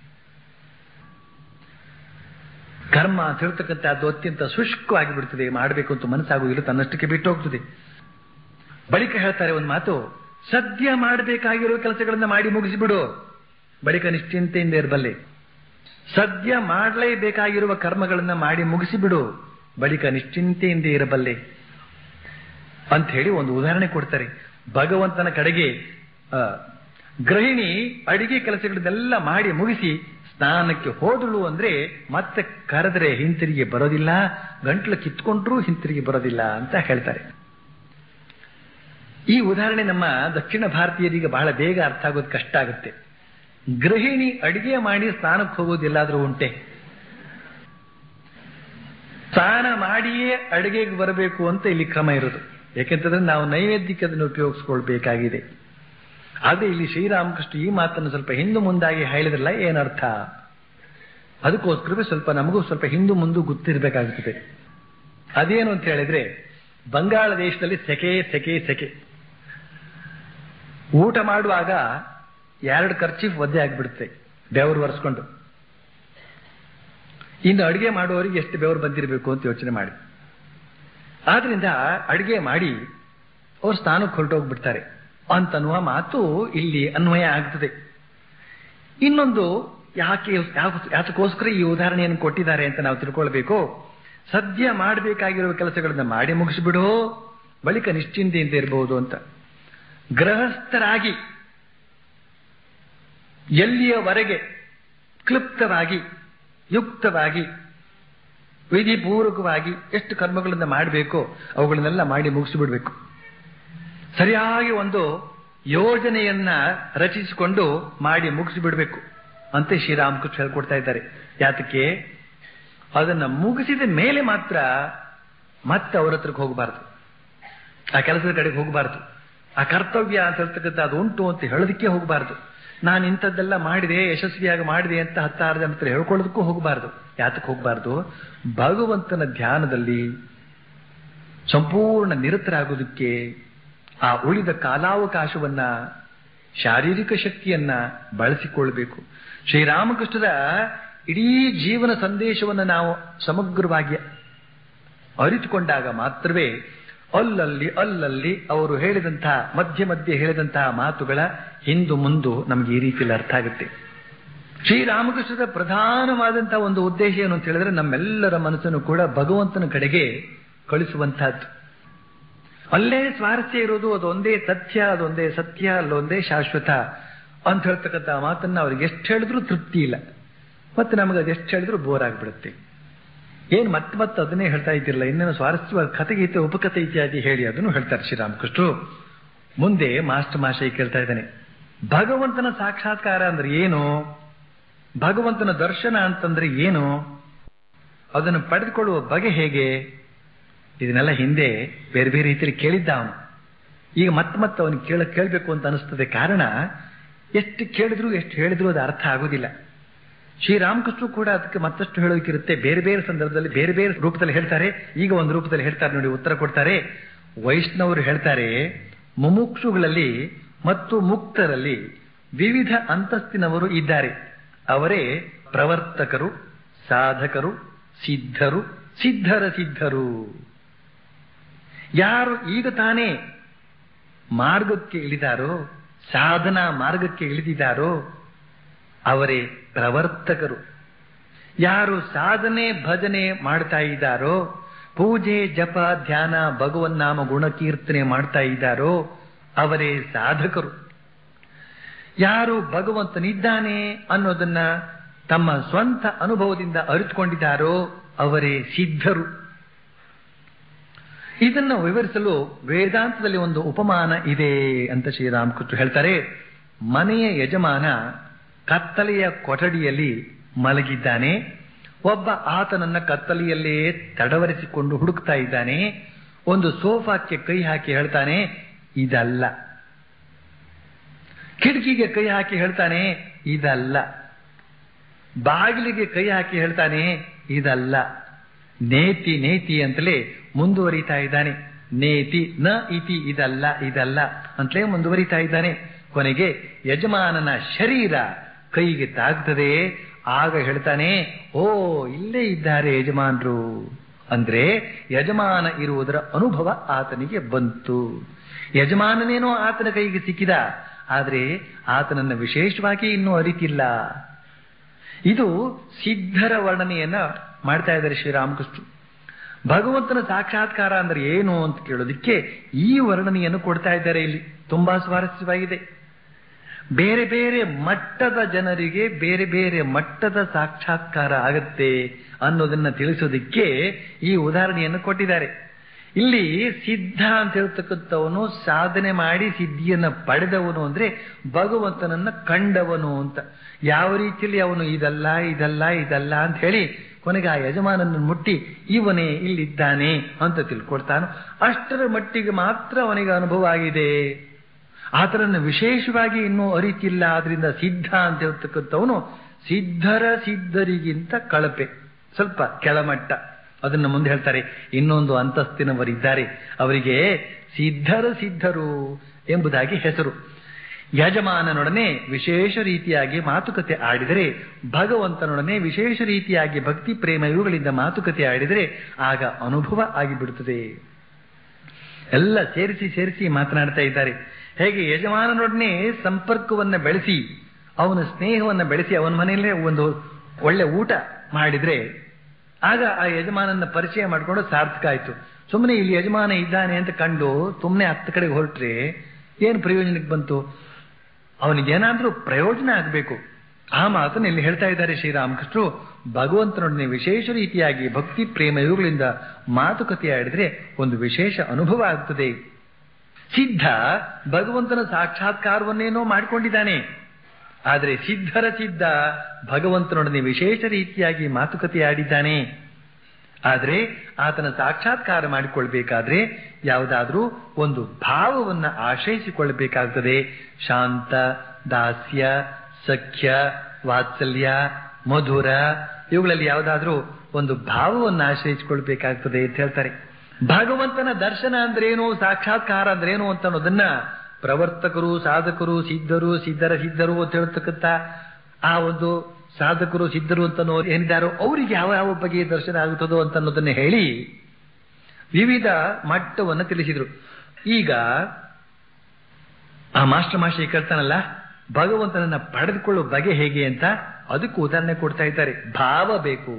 ಕರ್ಮ ಅಂತ ಹೇಳ್ತಕ್ಕಂಥದ್ದು ಅತ್ಯಂತ ಶುಷ್ಕವಾಗಿ ಬಿಡ್ತದೆ ಮಾಡಬೇಕು ಅಂತ ಮನಸ್ಸಾಗುವುದಿಲ್ಲ ತನ್ನಷ್ಟಕ್ಕೆ ಬಿಟ್ಟು ಹೋಗ್ತದೆ ಬಳಿಕ ಹೇಳ್ತಾರೆ ಒಂದು ಮಾತು ಸದ್ಯ ಮಾಡಬೇಕಾಗಿರುವ ಕೆಲಸಗಳನ್ನ ಮಾಡಿ ಮುಗಿಸಿಬಿಡು ಬಳಿಕ ನಿಶ್ಚಿಂತೆಯಿಂದ ಇರಬಲ್ಲೆ ಸದ್ಯ ಮಾಡಲೇಬೇಕಾಗಿರುವ ಕರ್ಮಗಳನ್ನ ಮಾಡಿ ಮುಗಿಸಿಬಿಡು ಬಳಿಕ ನಿಶ್ಚಿಂತೆಯಿಂದ ಇರಬಲ್ಲೆ ಅಂತ ಹೇಳಿ ಒಂದು ಉದಾಹರಣೆ ಕೊಡ್ತಾರೆ ಭಗವಂತನ ಕಡೆಗೆ ಆ, ಗೃಹಿಣಿ ಅಡಿಗೆ ಕೆಲಸಗಳನ್ನೆಲ್ಲ ಮಾಡಿ ಮುಗಿಸಿ ಸ್ನಾನಕ್ಕೆ ಹೋದಳು ಅಂದ್ರೆ ಮತ್ತೆ ಕರೆದ್ರೆ ಹಿಂತಿರುಗಿ ಬರೋದಿಲ್ಲ ಗಂಟ್ಲು ಕಿತ್ಕೊಂಡ್ರೂ ಹಿಂತಿರುಗಿ ಬರೋದಿಲ್ಲ ಅಂತ ಹೇಳ್ತಾರೆ ಈ ಉದಾಹರಣೆ ನಮ್ಮ ದಕ್ಷಿಣ ಭಾರತೀಯರಿಗೆ ಬಹಳ ಬೇಗ ಅರ್ಥ ಆಗೋದು ಕಷ್ಟ ಆಗುತ್ತೆ ಗೃಹಿಣಿ ಅಡಿಗೆ ಮಾಡಿ ಸ್ನಾನಕ್ಕೆ ಹೋಗೋದು ಎಲ್ಲಾದ್ರೂ ಉಂಟೆ ಸ್ನಾನ ಮಾಡಿಯೇ ಅಡಿಗೆಗೆ ಬರಬೇಕು ಅಂತ ಇಲ್ಲಿ ಕ್ರಮ ಇರೋದು ಯಾಕೆಂತಂದ್ರೆ ನಾವು ನೈವೇದ್ಯಕ್ಕೆ ಅದನ್ನು ಉಪಯೋಗಿಸ್ಕೊಳ್ಬೇಕಾಗಿದೆ ಆದ್ರೆ ಇಲ್ಲಿ ಶ್ರೀರಾಮಕೃಷ್ಣ ಈ ಮಾತನ್ನು ಸ್ವಲ್ಪ ಹಿಂದು ಮುಂದಾಗಿ ಹೇಳಿದ್ರಲ್ಲ ಏನರ್ಥ ಅದಕ್ಕೋಸ್ಕರವೇ ಸ್ವಲ್ಪ ನಮಗೂ ಸ್ವಲ್ಪ ಹಿಂದು ಮುಂದೆ ಗೊತ್ತಿರಬೇಕಾಗುತ್ತದೆ ಅದೇನು ಅಂತ ಹೇಳಿದ್ರೆ ಬಂಗಾಳ ದೇಶದಲ್ಲಿ ಸೆಕೆ ಸೆಕೆ ಸೆಕೆ ಊಟ ಮಾಡುವಾಗ ಎರಡು ಖರ್ಚೀಫ್ ಒದ್ದೆ ಆಗಿಬಿಡುತ್ತೆ ಬೆವರು ಒರೆಸ್ಕೊಂಡು ಇನ್ನು ಅಡಿಗೆ ಮಾಡುವವರಿಗೆ ಎಷ್ಟು ಬೆವರು ಬಂದಿರಬೇಕು ಅಂತ ಯೋಚನೆ ಮಾಡಿ ಆದ್ರಿಂದ ಅಡಿಗೆ ಮಾಡಿ ಅವ್ರು ಸ್ನಾನಕ್ಕೆ ಹೊರಟೋಗ್ಬಿಡ್ತಾರೆ ಅಂತನ್ನುವ ಮಾತು ಇಲ್ಲಿ ಅನ್ವಯ ಆಗ್ತದೆ ಇನ್ನೊಂದು ಯಾಕೆ ಯಾಕೆ- ಯಾತಕ್ಕೋಸ್ಕರ ಈ ಉದಾಹರಣೆಯನ್ನು ಕೊಟ್ಟಿದ್ದಾರೆ ಅಂತ ನಾವು ತಿಳ್ಕೊಳ್ಬೇಕು ಸದ್ಯ ಮಾಡಬೇಕಾಗಿರುವ ಕೆಲಸಗಳನ್ನ ಮಾಡಿ ಮುಗಿಸ್ಬಿಡು ಬಳಿಕ ನಿಶ್ಚಿಂತೆಯಿಂದ ಇರಬಹುದು ಅಂತ ಗೃಹಸ್ಥರಾಗಿ ಎಲ್ಲಿಯವರೆಗೆ ಕ್ಲುಪ್ತವಾಗಿ ಯುಕ್ತವಾಗಿ ವಿಧಿಪೂರ್ವಕವಾಗಿ ಎಷ್ಟು ಕರ್ಮಗಳನ್ನು ಮಾಡಬೇಕೋ ಅವುಗಳನ್ನೆಲ್ಲ ಮಾಡಿ ಮುಗಿಸಿಬಿಡ್ಬೇಕು ಸರಿಯಾಗಿ ಒಂದು ಯೋಜನೆಯನ್ನ ರಚಿಸಿಕೊಂಡು ಮಾಡಿ ಮುಗಿಸಿಬಿಡ್ಬೇಕು ಅಂತ ಶ್ರೀರಾಮಕೃಷ್ಣ ಹೇಳ್ಕೊಡ್ತಾ ಇದ್ದಾರೆ ಯಾತಕ್ಕೆ ಅದನ್ನ ಮುಗಿಸಿದ ಮೇಲೆ ಮಾತ್ರ ಮತ್ತೆ ಅವ್ರ ಹತ್ರಕ್ಕೆ ಹೋಗಬಾರದು ಆ ಕೆಲಸದ ಕಡೆಗೆ ಹೋಗಬಾರದು ಆ ಕರ್ತವ್ಯ ಅಂತ ಹೇಳ್ತಕ್ಕಂಥ ಅದು ಉಂಟು ಅಂತ ಹೇಳೋದಕ್ಕೆ ಹೋಗಬಾರದು ನಾನು ಇಂಥದ್ದೆಲ್ಲ ಮಾಡಿದೆ ಯಶಸ್ವಿಯಾಗಿ ಮಾಡಿದೆ ಅಂತ ಹತ್ತಾರು ಜನ ಹತ್ರ ಹೇಳ್ಕೊಳ್ಳೋದಕ್ಕೂ ಹೋಗಬಾರದು ಯಾತಕ್ಕೆ ಹೋಗಬಾರದು ಭಗವಂತನ ಧ್ಯಾನದಲ್ಲಿ ಸಂಪೂರ್ಣ ನಿರತರಾಗೋದಕ್ಕೆ ಆ ಉಳಿದ ಕಾಲಾವಕಾಶವನ್ನ ಶಾರೀರಿಕ ಶಕ್ತಿಯನ್ನ ಬಳಸಿಕೊಳ್ಬೇಕು ಶ್ರೀರಾಮಕೃಷ್ಣರ ಇಡೀ ಜೀವನ ಸಂದೇಶವನ್ನು ನಾವು ಸಮಗ್ರವಾಗಿ ಅರಿತುಕೊಂಡಾಗ ಮಾತ್ರವೇ ಅಲ್ಲಲ್ಲಿ ಅಲ್ಲಲ್ಲಿ ಅವರು ಹೇಳಿದಂತಹ ಮಧ್ಯೆ ಮಧ್ಯೆ ಹೇಳಿದಂತಹ ಮಾತುಗಳ ಹಿಂದು ಮುಂದು ನಮಗೆ ಈ ರೀತಿಯಲ್ಲಿ ಅರ್ಥ ಆಗುತ್ತೆ ಶ್ರೀರಾಮಕೃಷ್ಣರ ಪ್ರಧಾನವಾದಂತಹ ಒಂದು ಉದ್ದೇಶ ಏನು ಅಂತ ಹೇಳಿದ್ರೆ ನಮ್ಮೆಲ್ಲರ ಮನಸ್ಸನ್ನು ಕೂಡ ಭಗವಂತನ ಕಡೆಗೆ ಕಳಿಸುವಂತಹದ್ದು ಅಲ್ಲೇ ಸ್ವಾರಸ್ಯ ಇರೋದು ಅದೊಂದೇ ತಥ್ಯ ಅದೊಂದೇ ಸತ್ಯ ಅಲ್ಲೊಂದೇ ಶಾಶ್ವತ ಅಂತ ಹೇಳ್ತಕ್ಕಂಥ ಮಾತನ್ನ ಅವ್ರಿಗೆ ಎಷ್ಟು ಹೇಳಿದ್ರು ತೃಪ್ತಿ ಇಲ್ಲ ಮತ್ತೆ ನಮಗೆ ಅದೆಷ್ಟು ಹೇಳಿದ್ರು ಬೋರ್ ಆಗ್ಬಿಡುತ್ತೆ ಏನ್ ಮತ್ತೆ ಮತ್ತೆ ಅದನ್ನೇ ಹೇಳ್ತಾ ಇದ್ದಿರಲ್ಲ ಇನ್ನೇನು ಸ್ವಾರಸ್ಯವಾಗಿ ಕಥೆಗೀತೆ ಉಪಕಥೆ ಇತ್ಯಾದಿ ಹೇಳಿ ಅದನ್ನು ಹೇಳ್ತಾರೆ ಶ್ರೀರಾಮಕೃಷ್ಣರು ಮುಂದೆ ಮಾಸ್ಟರ್ ಮಾಶೈ ಕೇಳ್ತಾ ಇದ್ದಾನೆ ಭಗವಂತನ ಸಾಕ್ಷಾತ್ಕಾರ ಅಂದ್ರೆ ಏನು ಭಗವಂತನ ದರ್ಶನ ಅಂತಂದ್ರೆ ಏನು ಅದನ್ನು ಪಡೆದುಕೊಳ್ಳುವ ಬಗೆ ಹೇಗೆ ಇದನ್ನೆಲ್ಲ ಹಿಂದೆ ಬೇರೆ ಬೇರೆ ರೀತಿಯಲ್ಲಿ ಕೇಳಿದ್ದ ಅವನು ಈಗ ಮತ್ತೆ ಮತ್ತೆ ಅವನು ಕೇಳ ಕೇಳಬೇಕು ಅಂತ ಅನಿಸ್ತದೆ ಕಾರಣ ಎಷ್ಟು ಕೇಳಿದ್ರು ಎಷ್ಟು ಹೇಳಿದ್ರು ಅದು ಅರ್ಥ ಆಗೋದಿಲ್ಲ ಶ್ರೀರಾಮಕೃಷ್ಣ ಕೂಡ ಅದಕ್ಕೆ ಮತ್ತಷ್ಟು ಹೇಳೋಕಿರುತ್ತೆ ಬೇರೆ ಬೇರೆ ಸಂದರ್ಭದಲ್ಲಿ ಬೇರೆ ಬೇರೆ ರೂಪದಲ್ಲಿ ಹೇಳ್ತಾರೆ ಈಗ ಒಂದು ರೂಪದಲ್ಲಿ ಹೇಳ್ತಾರೆ ನೋಡಿ ಉತ್ತರ ಕೊಡ್ತಾರೆ ವೈಷ್ಣವರು ಹೇಳ್ತಾರೆ ಮುಮುಕ್ಷುಗಳಲ್ಲಿ ಮತ್ತು ಮುಕ್ತರಲ್ಲಿ ವಿವಿಧ ಅಂತಸ್ತಿನವರು ಇದ್ದಾರೆ ಅವರೇ ಪ್ರವರ್ತಕರು ಸಾಧಕರು ಸಿದ್ಧರು ಸಿದ್ಧರ ಸಿದ್ಧರು ಯಾರು ಈಗ ತಾನೇ ಮಾರ್ಗಕ್ಕೆ ಇಳಿದಾರೋ ಸಾಧನಾ ಮಾರ್ಗಕ್ಕೆ ಇಳಿದಿದ್ದಾರೋ ಅವರೇ ಪ್ರವರ್ತಕರು ಯಾರು ಸಾಧನೆ ಭಜನೆ ಮಾಡ್ತಾ ಇದ್ದಾರೋ ಪೂಜೆ ಜಪ ಧ್ಯಾನ ಭಗವನ್ನಾಮ ಗುಣಕೀರ್ತನೆ ಮಾಡ್ತಾ ಇದ್ದಾರೋ ಅವರೇ ಸಾಧಕರು ಯಾರು ಭಗವಂತನಿದ್ದಾನೆ ಅನ್ನೋದನ್ನ ತಮ್ಮ ಸ್ವಂತ ಅನುಭವದಿಂದ ಅರಿತುಕೊಂಡಿದ್ದಾರೋ ಅವರೇ ಸಿದ್ಧರು ಇದನ್ನು ವಿವರಿಸಲು ವೇದಾಂತದಲ್ಲಿ ಒಂದು ಉಪಮಾನ ಇದೆ ಅಂತ ಶ್ರೀರಾಮಕೃಷ್ಣ ಹೇಳ್ತಾರೆ ಮನೆಯ ಯಜಮಾನ ಕತ್ತಲೆಯ ಕೊಠಡಿಯಲ್ಲಿ ಮಲಗಿದ್ದಾನೆ ಒಬ್ಬ ಆತನನ್ನ ಕತ್ತಲೆಯಲ್ಲೇ ತಡವರಿಸಿಕೊಂಡು ಹುಡುಕ್ತಾ ಇದ್ದಾನೆ ಒಂದು ಸೋಫಾಕ್ಕೆ ಕೈ ಹಾಕಿ ಹೇಳ್ತಾನೆ ಇದಲ್ಲ ಕಿಟಕಿಗೆ ಕೈ ಹಾಕಿ ಹೇಳ್ತಾನೆ ಇದಲ್ಲ ಬಾಗಿಲಿಗೆ ಕೈ ಹಾಕಿ ಹೇಳ್ತಾನೆ ಇದಲ್ಲ ನೇತಿ ನೇತಿ ಅಂತಲೇ ಮುಂದುವರಿತಾ ಇದ್ದಾನೆ ನೇತಿ ನ ಇತಿ ಇದಲ್ಲ ಇದಲ್ಲ ಅಂತಲೇ ಮುಂದುವರಿತಾ ಇದ್ದಾನೆ ಕೊನೆಗೆ ಯಜಮಾನನ ಶರೀರ ಕೈಗೆ ತಾಗ್ತದೆ ಆಗ ಹೇಳ್ತಾನೆ ಓ ಇಲ್ಲೇ ಇದ್ದಾರೆ ಯಜಮಾನರು ಅಂದ್ರೆ ಯಜಮಾನ ಇರುವುದರ ಅನುಭವ ಆತನಿಗೆ ಬಂತು ಯಜಮಾನನೇನೋ ಆತನ ಕೈಗೆ ಸಿಕ್ಕಿದ ಆದ್ರೆ ಆತನನ್ನ ವಿಶೇಷವಾಗಿ ಇನ್ನೂ ಅರಿತಿಲ್ಲ ಇದು ಸಿದ್ಧರ ವರ್ಣನೆಯನ್ನ ಮಾಡ್ತಾ ಇದ್ದಾರೆ ಶ್ರೀರಾಮಕೃಷ್ಣ ಭಗವಂತನ ಸಾಕ್ಷಾತ್ಕಾರ ಅಂದ್ರೆ ಏನು ಅಂತ ಕೇಳೋದಕ್ಕೆ ಈ ವರ್ಣನೆಯನ್ನು ಕೊಡ್ತಾ ಇದ್ದಾರೆ ಇಲ್ಲಿ ತುಂಬಾ ಸ್ವಾರಸ್ಯವಾಗಿದೆ ಬೇರೆ ಬೇರೆ ಮಟ್ಟದ ಜನರಿಗೆ ಬೇರೆ ಬೇರೆ ಮಟ್ಟದ ಸಾಕ್ಷಾತ್ಕಾರ ಆಗತ್ತೆ ಅನ್ನೋದನ್ನ ತಿಳಿಸೋದಕ್ಕೆ ಈ ಉದಾಹರಣೆಯನ್ನು ಕೊಟ್ಟಿದ್ದಾರೆ ಇಲ್ಲಿ ಸಿದ್ಧ ಅಂತ ಹೇಳ್ತಕ್ಕಂಥವನು ಸಾಧನೆ ಮಾಡಿ ಸಿದ್ಧಿಯನ್ನ ಪಡೆದವನು ಅಂದ್ರೆ ಭಗವಂತನನ್ನ ಕಂಡವನು ಅಂತ ಯಾವ ರೀತಿಯಲ್ಲಿ ಅವನು ಇದಲ್ಲ ಇದಲ್ಲ ಇದಲ್ಲ ಅಂತ ಹೇಳಿ ಕೊನೆಗೆ ಆ ಯಜಮಾನನ್ನು ಮುಟ್ಟಿ ಇವನೇ ಇಲ್ಲಿದ್ದಾನೆ ಅಂತ ತಿಳ್ಕೊಡ್ತಾನೋ ಅಷ್ಟರ ಮಟ್ಟಿಗೆ ಮಾತ್ರ ಅವನಿಗೆ ಅನುಭವ ಆಗಿದೆ ಆತನನ್ನು ವಿಶೇಷವಾಗಿ ಇನ್ನೂ ಅರಿತಿಲ್ಲ ಆದ್ರಿಂದ ಸಿದ್ಧ ಅಂತ ಹೇಳ್ತಕ್ಕಂಥವನು ಸಿದ್ಧರ ಸಿದ್ಧರಿಗಿಂತ ಕಳಪೆ ಸ್ವಲ್ಪ ಕೆಳಮಟ್ಟ ಅದನ್ನ ಮುಂದೆ ಹೇಳ್ತಾರೆ ಇನ್ನೊಂದು ಅಂತಸ್ತಿನವರಿದ್ದಾರೆ ಅವರಿಗೆ ಸಿದ್ಧರ ಸಿದ್ಧರು ಎಂಬುದಾಗಿ ಹೆಸರು ಯಜಮಾನನೊಡನೆ ವಿಶೇಷ ರೀತಿಯಾಗಿ ಮಾತುಕತೆ ಆಡಿದರೆ ಭಗವಂತನೊಡನೆ ವಿಶೇಷ ರೀತಿಯಾಗಿ ಭಕ್ತಿ ಪ್ರೇಮ ಇವುಗಳಿಂದ ಮಾತುಕತೆ ಆಡಿದರೆ ಆಗ ಅನುಭವ ಆಗಿಬಿಡುತ್ತದೆ ಎಲ್ಲ ಸೇರಿಸಿ ಸೇರಿಸಿ ಮಾತನಾಡ್ತಾ ಇದ್ದಾರೆ ಹೇಗೆ ಯಜಮಾನನೊಡನೆ ಸಂಪರ್ಕವನ್ನ ಬೆಳೆಸಿ ಅವನ ಸ್ನೇಹವನ್ನು ಬೆಳೆಸಿ ಅವನ ಮನೆಯಲ್ಲೇ ಒಂದು ಒಳ್ಳೆ ಊಟ ಮಾಡಿದ್ರೆ ಆಗ ಆ ಯಜಮಾನನ ಪರಿಚಯ ಮಾಡಿಕೊಂಡು ಸಾರ್ಥಕ ಆಯ್ತು ಸುಮ್ಮನೆ ಇಲ್ಲಿ ಯಜಮಾನ ಇದ್ದಾನೆ ಅಂತ ಕಂಡು ಸುಮ್ಮನೆ ಹತ್ತ ಕಡೆಗೆ ಹೊರಟ್ರೆ ಏನು ಪ್ರಯೋಜನಕ್ಕೆ ಬಂತು ಅವನಿಗೇನಾದ್ರೂ ಪ್ರಯೋಜನ ಆಗಬೇಕು ಆ ಮಾತನ್ನು ಇಲ್ಲಿ ಹೇಳ್ತಾ ಇದ್ದಾರೆ ಶ್ರೀರಾಮಕೃಷ್ಣರು ಭಗವಂತನೊಡನೆ ವಿಶೇಷ ರೀತಿಯಾಗಿ ಭಕ್ತಿ ಪ್ರೇಮ ಇವುಗಳಿಂದ ಮಾತುಕತೆ ಆಡಿದ್ರೆ ಒಂದು ವಿಶೇಷ ಅನುಭವ ಆಗ್ತದೆ ಸಿದ್ಧ ಭಗವಂತನ ಸಾಕ್ಷಾತ್ಕಾರವನ್ನೇನೋ ಮಾಡಿಕೊಂಡಿದ್ದಾನೆ ಆದರೆ ಸಿದ್ಧರ ಸಿದ್ಧ ಭಗವಂತನೊಡನೆ ವಿಶೇಷ ರೀತಿಯಾಗಿ ಮಾತುಕತೆ ಆಡಿದ್ದಾನೆ ಆದರೆ ಆತನ ಸಾಕ್ಷಾತ್ಕಾರ ಮಾಡಿಕೊಳ್ಬೇಕಾದ್ರೆ ಯಾವುದಾದ್ರೂ ಒಂದು ಭಾವವನ್ನ ಆಶ್ರಯಿಸಿಕೊಳ್ಳಬೇಕಾಗ್ತದೆ ಶಾಂತ ದಾಸ್ಯ ಸಖ್ಯ ವಾತ್ಸಲ್ಯ ಮಧುರ ಇವುಗಳಲ್ಲಿ ಯಾವುದಾದ್ರೂ ಒಂದು ಭಾವವನ್ನು ಆಶ್ರಯಿಸಿಕೊಳ್ಬೇಕಾಗ್ತದೆ ಅಂತ ಹೇಳ್ತಾರೆ ಭಗವಂತನ ದರ್ಶನ ಅಂದ್ರೇನು ಸಾಕ್ಷಾತ್ಕಾರ ಅಂದ್ರೇನು ಅಂತ ಅನ್ನೋದನ್ನ ಪ್ರವರ್ತಕರು ಸಾಧಕರು ಸಿದ್ಧರು ಸಿದ್ಧರ ಸಿದ್ಧರು ಅಂತ ಹೇಳ್ತಕ್ಕಂಥ ಆ ಒಂದು ಸಾಧಕರು ಸಿದ್ಧರು ಅಂತ ಏನಿದ್ದಾರೋ ಅವರಿಗೆ ಯಾವ ಯಾವ ಬಗೆಯ ದರ್ಶನ ಆಗುತ್ತದೋ ಅಂತ ಅನ್ನೋದನ್ನ ಹೇಳಿ ವಿವಿಧ ಮಟ್ಟವನ್ನು ತಿಳಿಸಿದ್ರು ಈಗ ಆ ಮಾಸ್ಟರ್ ಮಾಸ್ಟರ್ ಕೇಳ್ತಾನಲ್ಲ ಭಗವಂತನನ್ನ ಪಡೆದುಕೊಳ್ಳುವ ಬಗೆ ಹೇಗೆ ಅಂತ ಅದಕ್ಕೂ ಉದಾಹರಣೆ ಕೊಡ್ತಾ ಇದ್ದಾರೆ ಭಾವ ಬೇಕು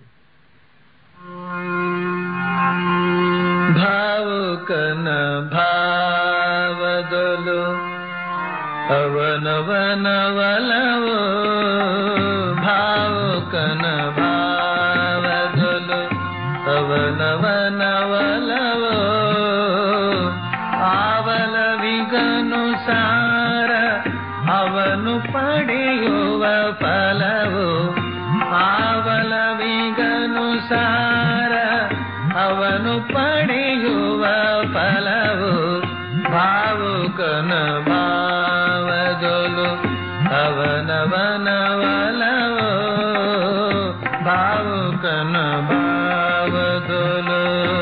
ಭಾವುಕನ ಭಾವದಲು ಅವನವನವಲವೋ ಭಾವುಕನ ಭಾವದಲು ಅವನವನವಲವೋ ಆವಲವಿಗನುಸಾರ ಅವನು ಪಡೆಯುವ ಫಲವು ಆವಲವಿಗನುಸಾರ ಅವನು ಪಡೆಯುವ ಫಲವು ಭಾವುಕನ ಭಾವದೊಲು ಅವನವನವಲವೋ ಭಾವುಕನ ಭಾವದೊಲು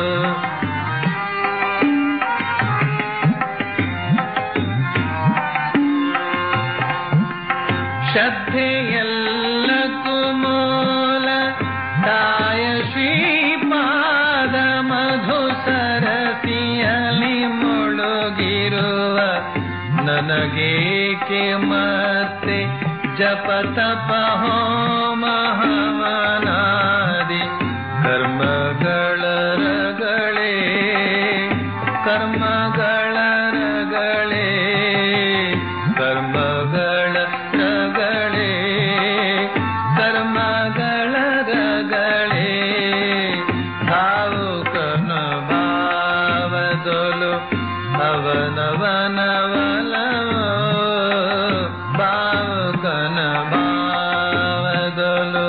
ಶ್ರದ್ಧೆಯಲ್ಲಕ್ಕೂ ಮೂಲ ತಾಯ ಶ್ರೀಪಾದ ಮಧು ಸರಸಿಯಲಿ ಮುಳುಗಿರುವ ನನಗೇಕೆ ಮತ್ತೆ ಜಪ ತಪ ಹೋಮ ಹವನಾದಿ ಕರ್ಮಗಳ ರಗಳೇ ಕರ್ಮಗಳ ರಗಳೇ ಕರ್ಮಗಳ ರಗಳೇ ಕರ್ಮಗಳ ರಗಳೇ ಭಾವುಕನ ಭಾವದೊಲು ಅವನವನವಲವೋ ಭಾವುಕನ ಭಾವದೊಲು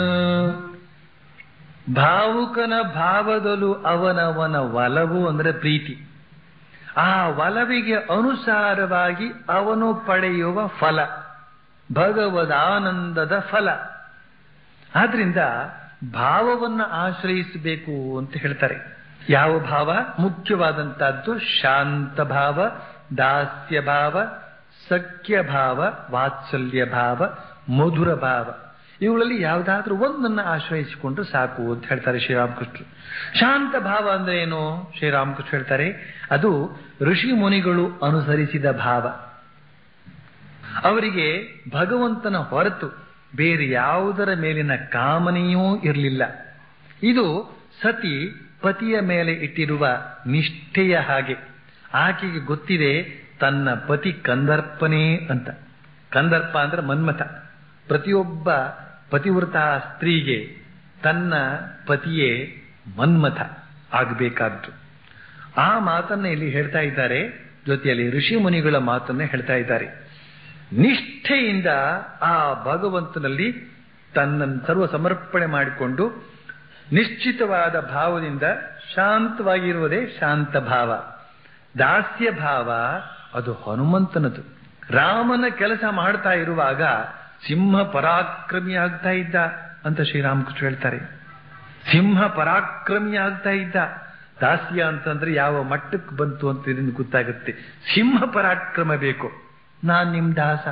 ಭಾವುಕನ ಭಾವದಲು ಅವನವನ ಒಲವು ಅಂದ್ರೆ ಪ್ರೀತಿ ಆ ಒಲವಿಗೆ ಅನುಸಾರವಾಗಿ ಅವನು ಪಡೆಯುವ ಫಲ ಭಗವದಾನಂದದ ಫಲ ಆದ್ರಿಂದ ಭಾವವನ್ನ ಆಶ್ರಯಿಸಬೇಕು ಅಂತ ಹೇಳ್ತಾರೆ ಯಾವ ಭಾವ ಮುಖ್ಯವಾದಂತಹದ್ದು ಶಾಂತ ಭಾವ ದಾಸ್ಯ ಭಾವ ಸಖ್ಯ ಭಾವ ವಾತ್ಸಲ್ಯ ಭಾವ ಮಧುರ ಭಾವ ಇವುಗಳಲ್ಲಿ ಯಾವುದಾದ್ರೂ ಒಂದನ್ನ ಆಶ್ರಯಿಸಿಕೊಂಡ್ರೆ ಸಾಕು ಅಂತ ಹೇಳ್ತಾರೆ ಶ್ರೀರಾಮಕೃಷ್ಣರು ಶಾಂತ ಭಾವ ಅಂದ್ರೆ ಏನು ಶ್ರೀರಾಮಕೃಷ್ಣ ಹೇಳ್ತಾರೆ ಅದು ಋಷಿ ಮುನಿಗಳು ಅನುಸರಿಸಿದ ಭಾವ ಅವರಿಗೆ ಭಗವಂತನ ಹೊರತು ಬೇರೆ ಯಾವುದರ ಮೇಲಿನ ಕಾಮನೆಯೂ ಇರಲಿಲ್ಲ ಇದು ಸತಿ ಪತಿಯ ಮೇಲೆ ಇಟ್ಟಿರುವ ನಿಷ್ಠೆಯ ಹಾಗೆ ಆಕೆಗೆ ಗೊತ್ತಿದೆ ತನ್ನ ಪತಿ ಕಂದರ್ಪನೇ ಅಂತ ಕಂದರ್ಪ ಅಂದ್ರೆ ಮನ್ಮಥ ಪ್ರತಿಯೊಬ್ಬ ಪತಿವ್ರತ ಸ್ತ್ರೀಗೆ ತನ್ನ ಪತಿಯೇ ಮನ್ಮಥ ಆಗಬೇಕಾದ್ದು ಆ ಮಾತನ್ನ ಇಲ್ಲಿ ಹೇಳ್ತಾ ಇದ್ದಾರೆ ಜೊತೆಯಲ್ಲಿ ಋಷಿ ಮುನಿಗಳ ಮಾತನ್ನ ಹೇಳ್ತಾ ಇದ್ದಾರೆ ನಿಷ್ಠೆಯಿಂದ ಆ ಭಗವಂತನಲ್ಲಿ ತನ್ನನ್ನು ಸರ್ವ ಸಮರ್ಪಣೆ ಮಾಡಿಕೊಂಡು ನಿಶ್ಚಿತವಾದ ಭಾವದಿಂದ ಶಾಂತವಾಗಿರುವುದೇ ಶಾಂತ ಭಾವ ದಾಸ್ಯ ಭಾವ ಅದು ಹನುಮಂತನದು ರಾಮನ ಕೆಲಸ ಮಾಡ್ತಾ ಇರುವಾಗ ಸಿಂಹ ಪರಾಕ್ರಮಿ ಆಗ್ತಾ ಇದ್ದ ಅಂತ ಶ್ರೀರಾಮಕೃಷ್ಣ ಹೇಳ್ತಾರೆ ಸಿಂಹ ಪರಾಕ್ರಮಿ ಆಗ್ತಾ ಇದ್ದ ದಾಸ್ಯ ಅಂತಂದ್ರೆ ಯಾವ ಮಟ್ಟಕ್ಕೆ ಬಂತು ಅಂತ ಇದರಿಂದ ಗೊತ್ತಾಗುತ್ತೆ ಸಿಂಹ ಪರಾಕ್ರಮ ಬೇಕು ನಾನ್ ನಿಮ್ ದಾಸ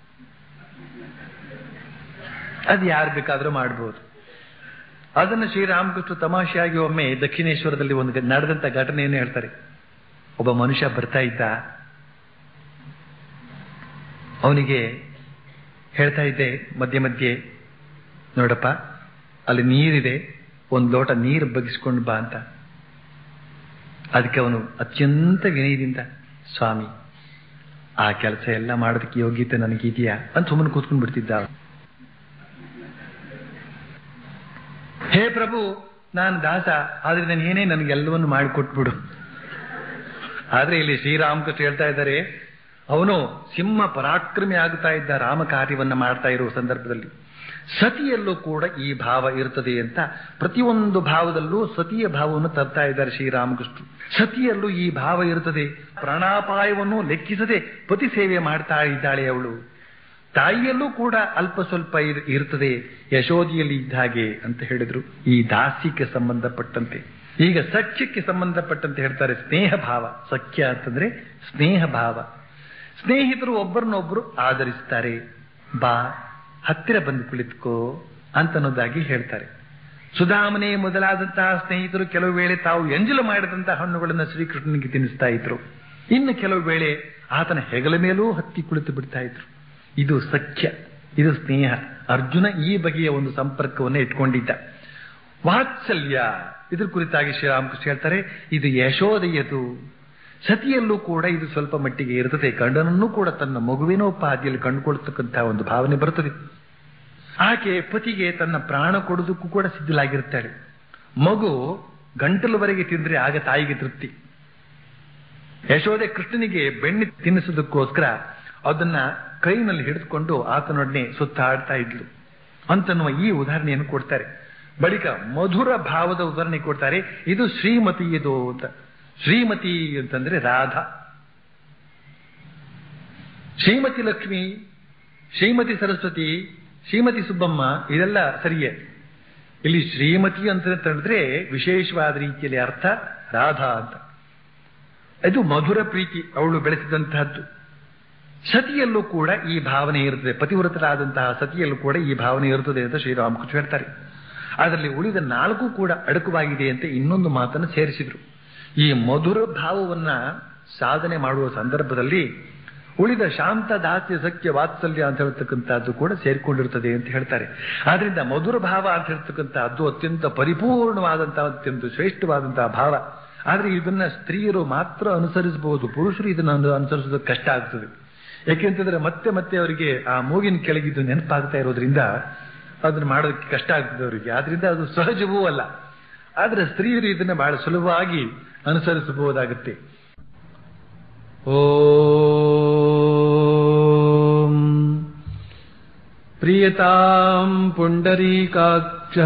ಅದು ಯಾರು ಬೇಕಾದ್ರೂ ಮಾಡ್ಬೋದು ಅದನ್ನು ಶ್ರೀರಾಮಕೃಷ್ಣ ತಮಾಷೆಯಾಗಿ ಒಮ್ಮೆ ದಕ್ಷಿಣೇಶ್ವರದಲ್ಲಿ ಒಂದು ನಡೆದಂತ ಘಟನೆಯನ್ನು ಹೇಳ್ತಾರೆ ಒಬ್ಬ ಮನುಷ್ಯ ಬರ್ತಾ ಇದ್ದ ಅವನಿಗೆ ಹೇಳ್ತಾ ಇದ್ದೆ ಮಧ್ಯೆ ಮಧ್ಯೆ ನೋಡಪ್ಪ ಅಲ್ಲಿ ನೀರಿದೆ ಒಂದು ಲೋಟ ನೀರು ಬಗ್ಗಿಸ್ಕೊಂಡು ಬಾ ಅಂತ ಅದಕ್ಕೆ ಅವನು ಅತ್ಯಂತ ವಿನಯದಿಂದ ಸ್ವಾಮಿ ಆ ಕೆಲಸ ಎಲ್ಲ ಮಾಡೋದಕ್ಕೆ ಯೋಗ್ಯತೆ ನನಗಿದೆಯಾ ಅಂತ ಸುಮ್ಮನೆ ಕೂತ್ಕೊಂಡು ಬಿಡ್ತಿದ್ದ ಅವನು. ಹೇ ಪ್ರಭು ನಾನು ದಾಸ ಆದ್ರೆ ನಾನು ಏನೇ ನನಗೆಲ್ಲವನ್ನು ಮಾಡಿಕೊಟ್ಬಿಡು ಆದ್ರೆ ಇಲ್ಲಿ ಶ್ರೀರಾಮಕೃಷ್ಣ ಹೇಳ್ತಾ ಇದ್ದಾರೆ ಅವನು ಸಿಂಹ ಪರಾಕ್ರಮಿ ಆಗ್ತಾ ಇದ್ದ ರಾಮ ಕಾರ್ಯವನ್ನ ಮಾಡ್ತಾ ಇರುವ ಸಂದರ್ಭದಲ್ಲಿ ಸತಿಯಲ್ಲೂ ಕೂಡ ಈ ಭಾವ ಇರ್ತದೆ ಅಂತ ಪ್ರತಿಯೊಂದು ಭಾವದಲ್ಲೂ ಸತಿಯ ಭಾವವನ್ನು ತರ್ತಾ ಇದ್ದಾರೆ ಶ್ರೀರಾಮಕೃಷ್ಣ ಸತಿಯಲ್ಲೂ ಈ ಭಾವ ಇರ್ತದೆ ಪ್ರಾಣಾಪಾಯವನ್ನು ಲೆಕ್ಕಿಸದೆ ಪತಿ ಸೇವೆ ಮಾಡ್ತಾ ಇದ್ದಾಳೆ ಅವಳು ತಾಯಿಯಲ್ಲೂ ಕೂಡ ಅಲ್ಪ ಸ್ವಲ್ಪ ಇರ್- ಇರ್ತದೆ ಯಶೋಧಿಯಲ್ಲಿ ಇದ್ದ ಹಾಗೆ ಅಂತ ಹೇಳಿದ್ರು ಈ ದಾಸ್ಯಕ್ಕೆ ಸಂಬಂಧಪಟ್ಟಂತೆ ಈಗ ಸಖ್ಯಕ್ಕೆ ಸಂಬಂಧಪಟ್ಟಂತೆ ಹೇಳ್ತಾರೆ ಸ್ನೇಹ ಭಾವ ಸಖ್ಯ ಅಂತಂದ್ರೆ ಸ್ನೇಹ ಭಾವ ಸ್ನೇಹಿತರು ಒಬ್ಬರನ್ನೊಬ್ಬರು ಆದರಿಸ್ತಾರೆ ಬಾ ಹತ್ತಿರ ಬಂದು ಕುಳಿತುಕೋ ಅಂತನ್ನೋದಾಗಿ ಹೇಳ್ತಾರೆ ಸುಧಾಮನೆ ಮೊದಲಾದಂತಹ ಸ್ನೇಹಿತರು ಕೆಲವು ವೇಳೆ ತಾವು ಎಂಜಲು ಮಾಡಿದಂತಹ ಹಣ್ಣುಗಳನ್ನು ಶ್ರೀಕೃಷ್ಣನಿಗೆ ತಿನ್ನಿಸ್ತಾ ಇದ್ರು ಇನ್ನು ಕೆಲವು ವೇಳೆ ಆತನ ಹೆಗಲ ಮೇಲೂ ಹತ್ತಿ ಕುಳಿತು ಬಿಡ್ತಾ ಇದ್ರು ಇದು ಸಖ್ಯ ಇದು ಸ್ನೇಹ ಅರ್ಜುನ ಈ ಬಗೆಯ ಒಂದು ಸಂಪರ್ಕವನ್ನು ಇಟ್ಕೊಂಡಿದ್ದ ವಾತ್ಸಲ್ಯ ಇದ್ರ ಕುರಿತಾಗಿ ಶ್ರೀರಾಮಕೃಷ್ಣ ಹೇಳ್ತಾರೆ ಇದು ಯಶೋದೆಯದು ಸತಿಯಲ್ಲೂ ಕೂಡ ಇದು ಸ್ವಲ್ಪ ಮಟ್ಟಿಗೆ ಇರ್ತದೆ ಗಂಡನನ್ನೂ ಕೂಡ ತನ್ನ ಮಗುವಿನೋಪಾದಿಯಲ್ಲಿ ಕಂಡುಕೊಳ್ತಕ್ಕಂತಹ ಒಂದು ಭಾವನೆ ಬರುತ್ತದೆ ಆಕೆ ಪತಿಗೆ ತನ್ನ ಪ್ರಾಣ ಕೊಡೋದಕ್ಕೂ ಕೂಡ ಸಿದ್ಧಲಾಗಿರ್ತಾಳೆ ಮಗು ಗಂಟಲುವರೆಗೆ ತಿಂದ್ರೆ ಆಗ ತಾಯಿಗೆ ತೃಪ್ತಿ ಯಶೋದೆ ಕೃಷ್ಣನಿಗೆ ಬೆಣ್ಣೆ ತಿನ್ನಿಸೋದಕ್ಕೋಸ್ಕರ ಅದನ್ನ ಕೈನಲ್ಲಿ ಹಿಡಿದುಕೊಂಡು ಆತನೊಡನೆ ಸುತ್ತಾಡ್ತಾ ಇದ್ಲು ಅಂತನ್ನುವ ಈ ಉದಾಹರಣೆಯನ್ನು ಕೊಡ್ತಾರೆ ಬಳಿಕ ಮಧುರ ಭಾವದ ಉದಾಹರಣೆ ಕೊಡ್ತಾರೆ ಇದು ಶ್ರೀಮತಿಯದು ಅಂತ ಶ್ರೀಮತಿ ಅಂತಂದ್ರೆ ರಾಧಾ ಶ್ರೀಮತಿ ಲಕ್ಷ್ಮಿ ಶ್ರೀಮತಿ ಸರಸ್ವತಿ ಶ್ರೀಮತಿ ಸುಬ್ಬಮ್ಮ ಇದೆಲ್ಲ ಸರಿಯೇ ಇಲ್ಲಿ ಶ್ರೀಮತಿ ಅಂತ ಹೇಳಿದ್ರೆ ವಿಶೇಷವಾದ ರೀತಿಯಲ್ಲಿ ಅರ್ಥ ರಾಧಾ ಅಂತ ಇದು ಮಧುರ ಪ್ರೀತಿ ಅವಳು ಬೆಳೆಸಿದಂತಹದ್ದು ಸತಿಯಲ್ಲೂ ಕೂಡ ಈ ಭಾವನೆ ಇರುತ್ತದೆ ಪತಿವ್ರತರಾದಂತಹ ಸತಿಯಲ್ಲೂ ಕೂಡ ಈ ಭಾವನೆ ಇರುತ್ತದೆ ಅಂತ ಶ್ರೀರಾಮಕೃಷ್ಣ ಹೇಳ್ತಾರೆ ಅದರಲ್ಲಿ ಉಳಿದ ನಾಲ್ಕು ಕೂಡ ಅಡಕವಾಗಿದೆ ಅಂತ ಇನ್ನೊಂದು ಮಾತನ್ನು ಸೇರಿಸಿದ್ರು ಈ ಮಧುರ ಭಾವವನ್ನ ಸಾಧನೆ ಮಾಡುವ ಸಂದರ್ಭದಲ್ಲಿ ಉಳಿದ ಶಾಂತ ದಾಸ್ಯ ಸಖ್ಯ ವಾತ್ಸಲ್ಯ ಅಂತ ಹೇಳ್ತಕ್ಕಂಥದ್ದು ಕೂಡ ಸೇರಿಕೊಂಡಿರ್ತದೆ ಅಂತ ಹೇಳ್ತಾರೆ ಆದ್ರಿಂದ ಮಧುರ ಭಾವ ಅಂತ ಹೇಳ್ತಕ್ಕಂಥದ್ದು ಅತ್ಯಂತ ಪರಿಪೂರ್ಣವಾದಂತಹ ಅತ್ಯಂತ ಶ್ರೇಷ್ಠವಾದಂತಹ ಭಾವ ಆದ್ರೆ ಇದನ್ನ ಸ್ತ್ರೀಯರು ಮಾತ್ರ ಅನುಸರಿಸಬಹುದು ಪುರುಷರು ಇದನ್ನು ಅನು- ಅನುಸರಿಸೋದಕ್ಕೆ ಕಷ್ಟ ಆಗ್ತದೆ ಯಾಕೆಂತಂದ್ರೆ ಮತ್ತೆ ಮತ್ತೆ ಅವರಿಗೆ ಆ ಮೂಗಿನ ಕೆಳಗಿದ್ದು ನೆನಪಾಗ್ತಾ ಇರೋದ್ರಿಂದ ಅದನ್ನ ಮಾಡೋದಕ್ಕೆ ಕಷ್ಟ ಆಗ್ತದೆ ಅವರಿಗೆ ಆದ್ರಿಂದ ಅದು ಸಹಜವೂ ಅಲ್ಲ ಆದ್ರೆ ಸ್ತ್ರೀಯರು ಇದನ್ನ ಬಹಳ ಸುಲಭವಾಗಿ ಅನುಸರಿಸಬಹುದಾಗುತ್ತೆ ॐ प्रियताम् पुण्डरीकाक्षः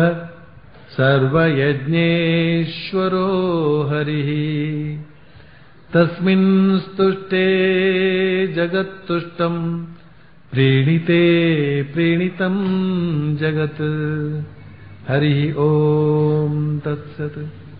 सर्वयज्ञेश्वरो हरिः तस्मिन् स्तुष्टे जगत्तुष्टम् प्रीणिते प्रीणितम् जगत् हरिः ॐ तत्सत्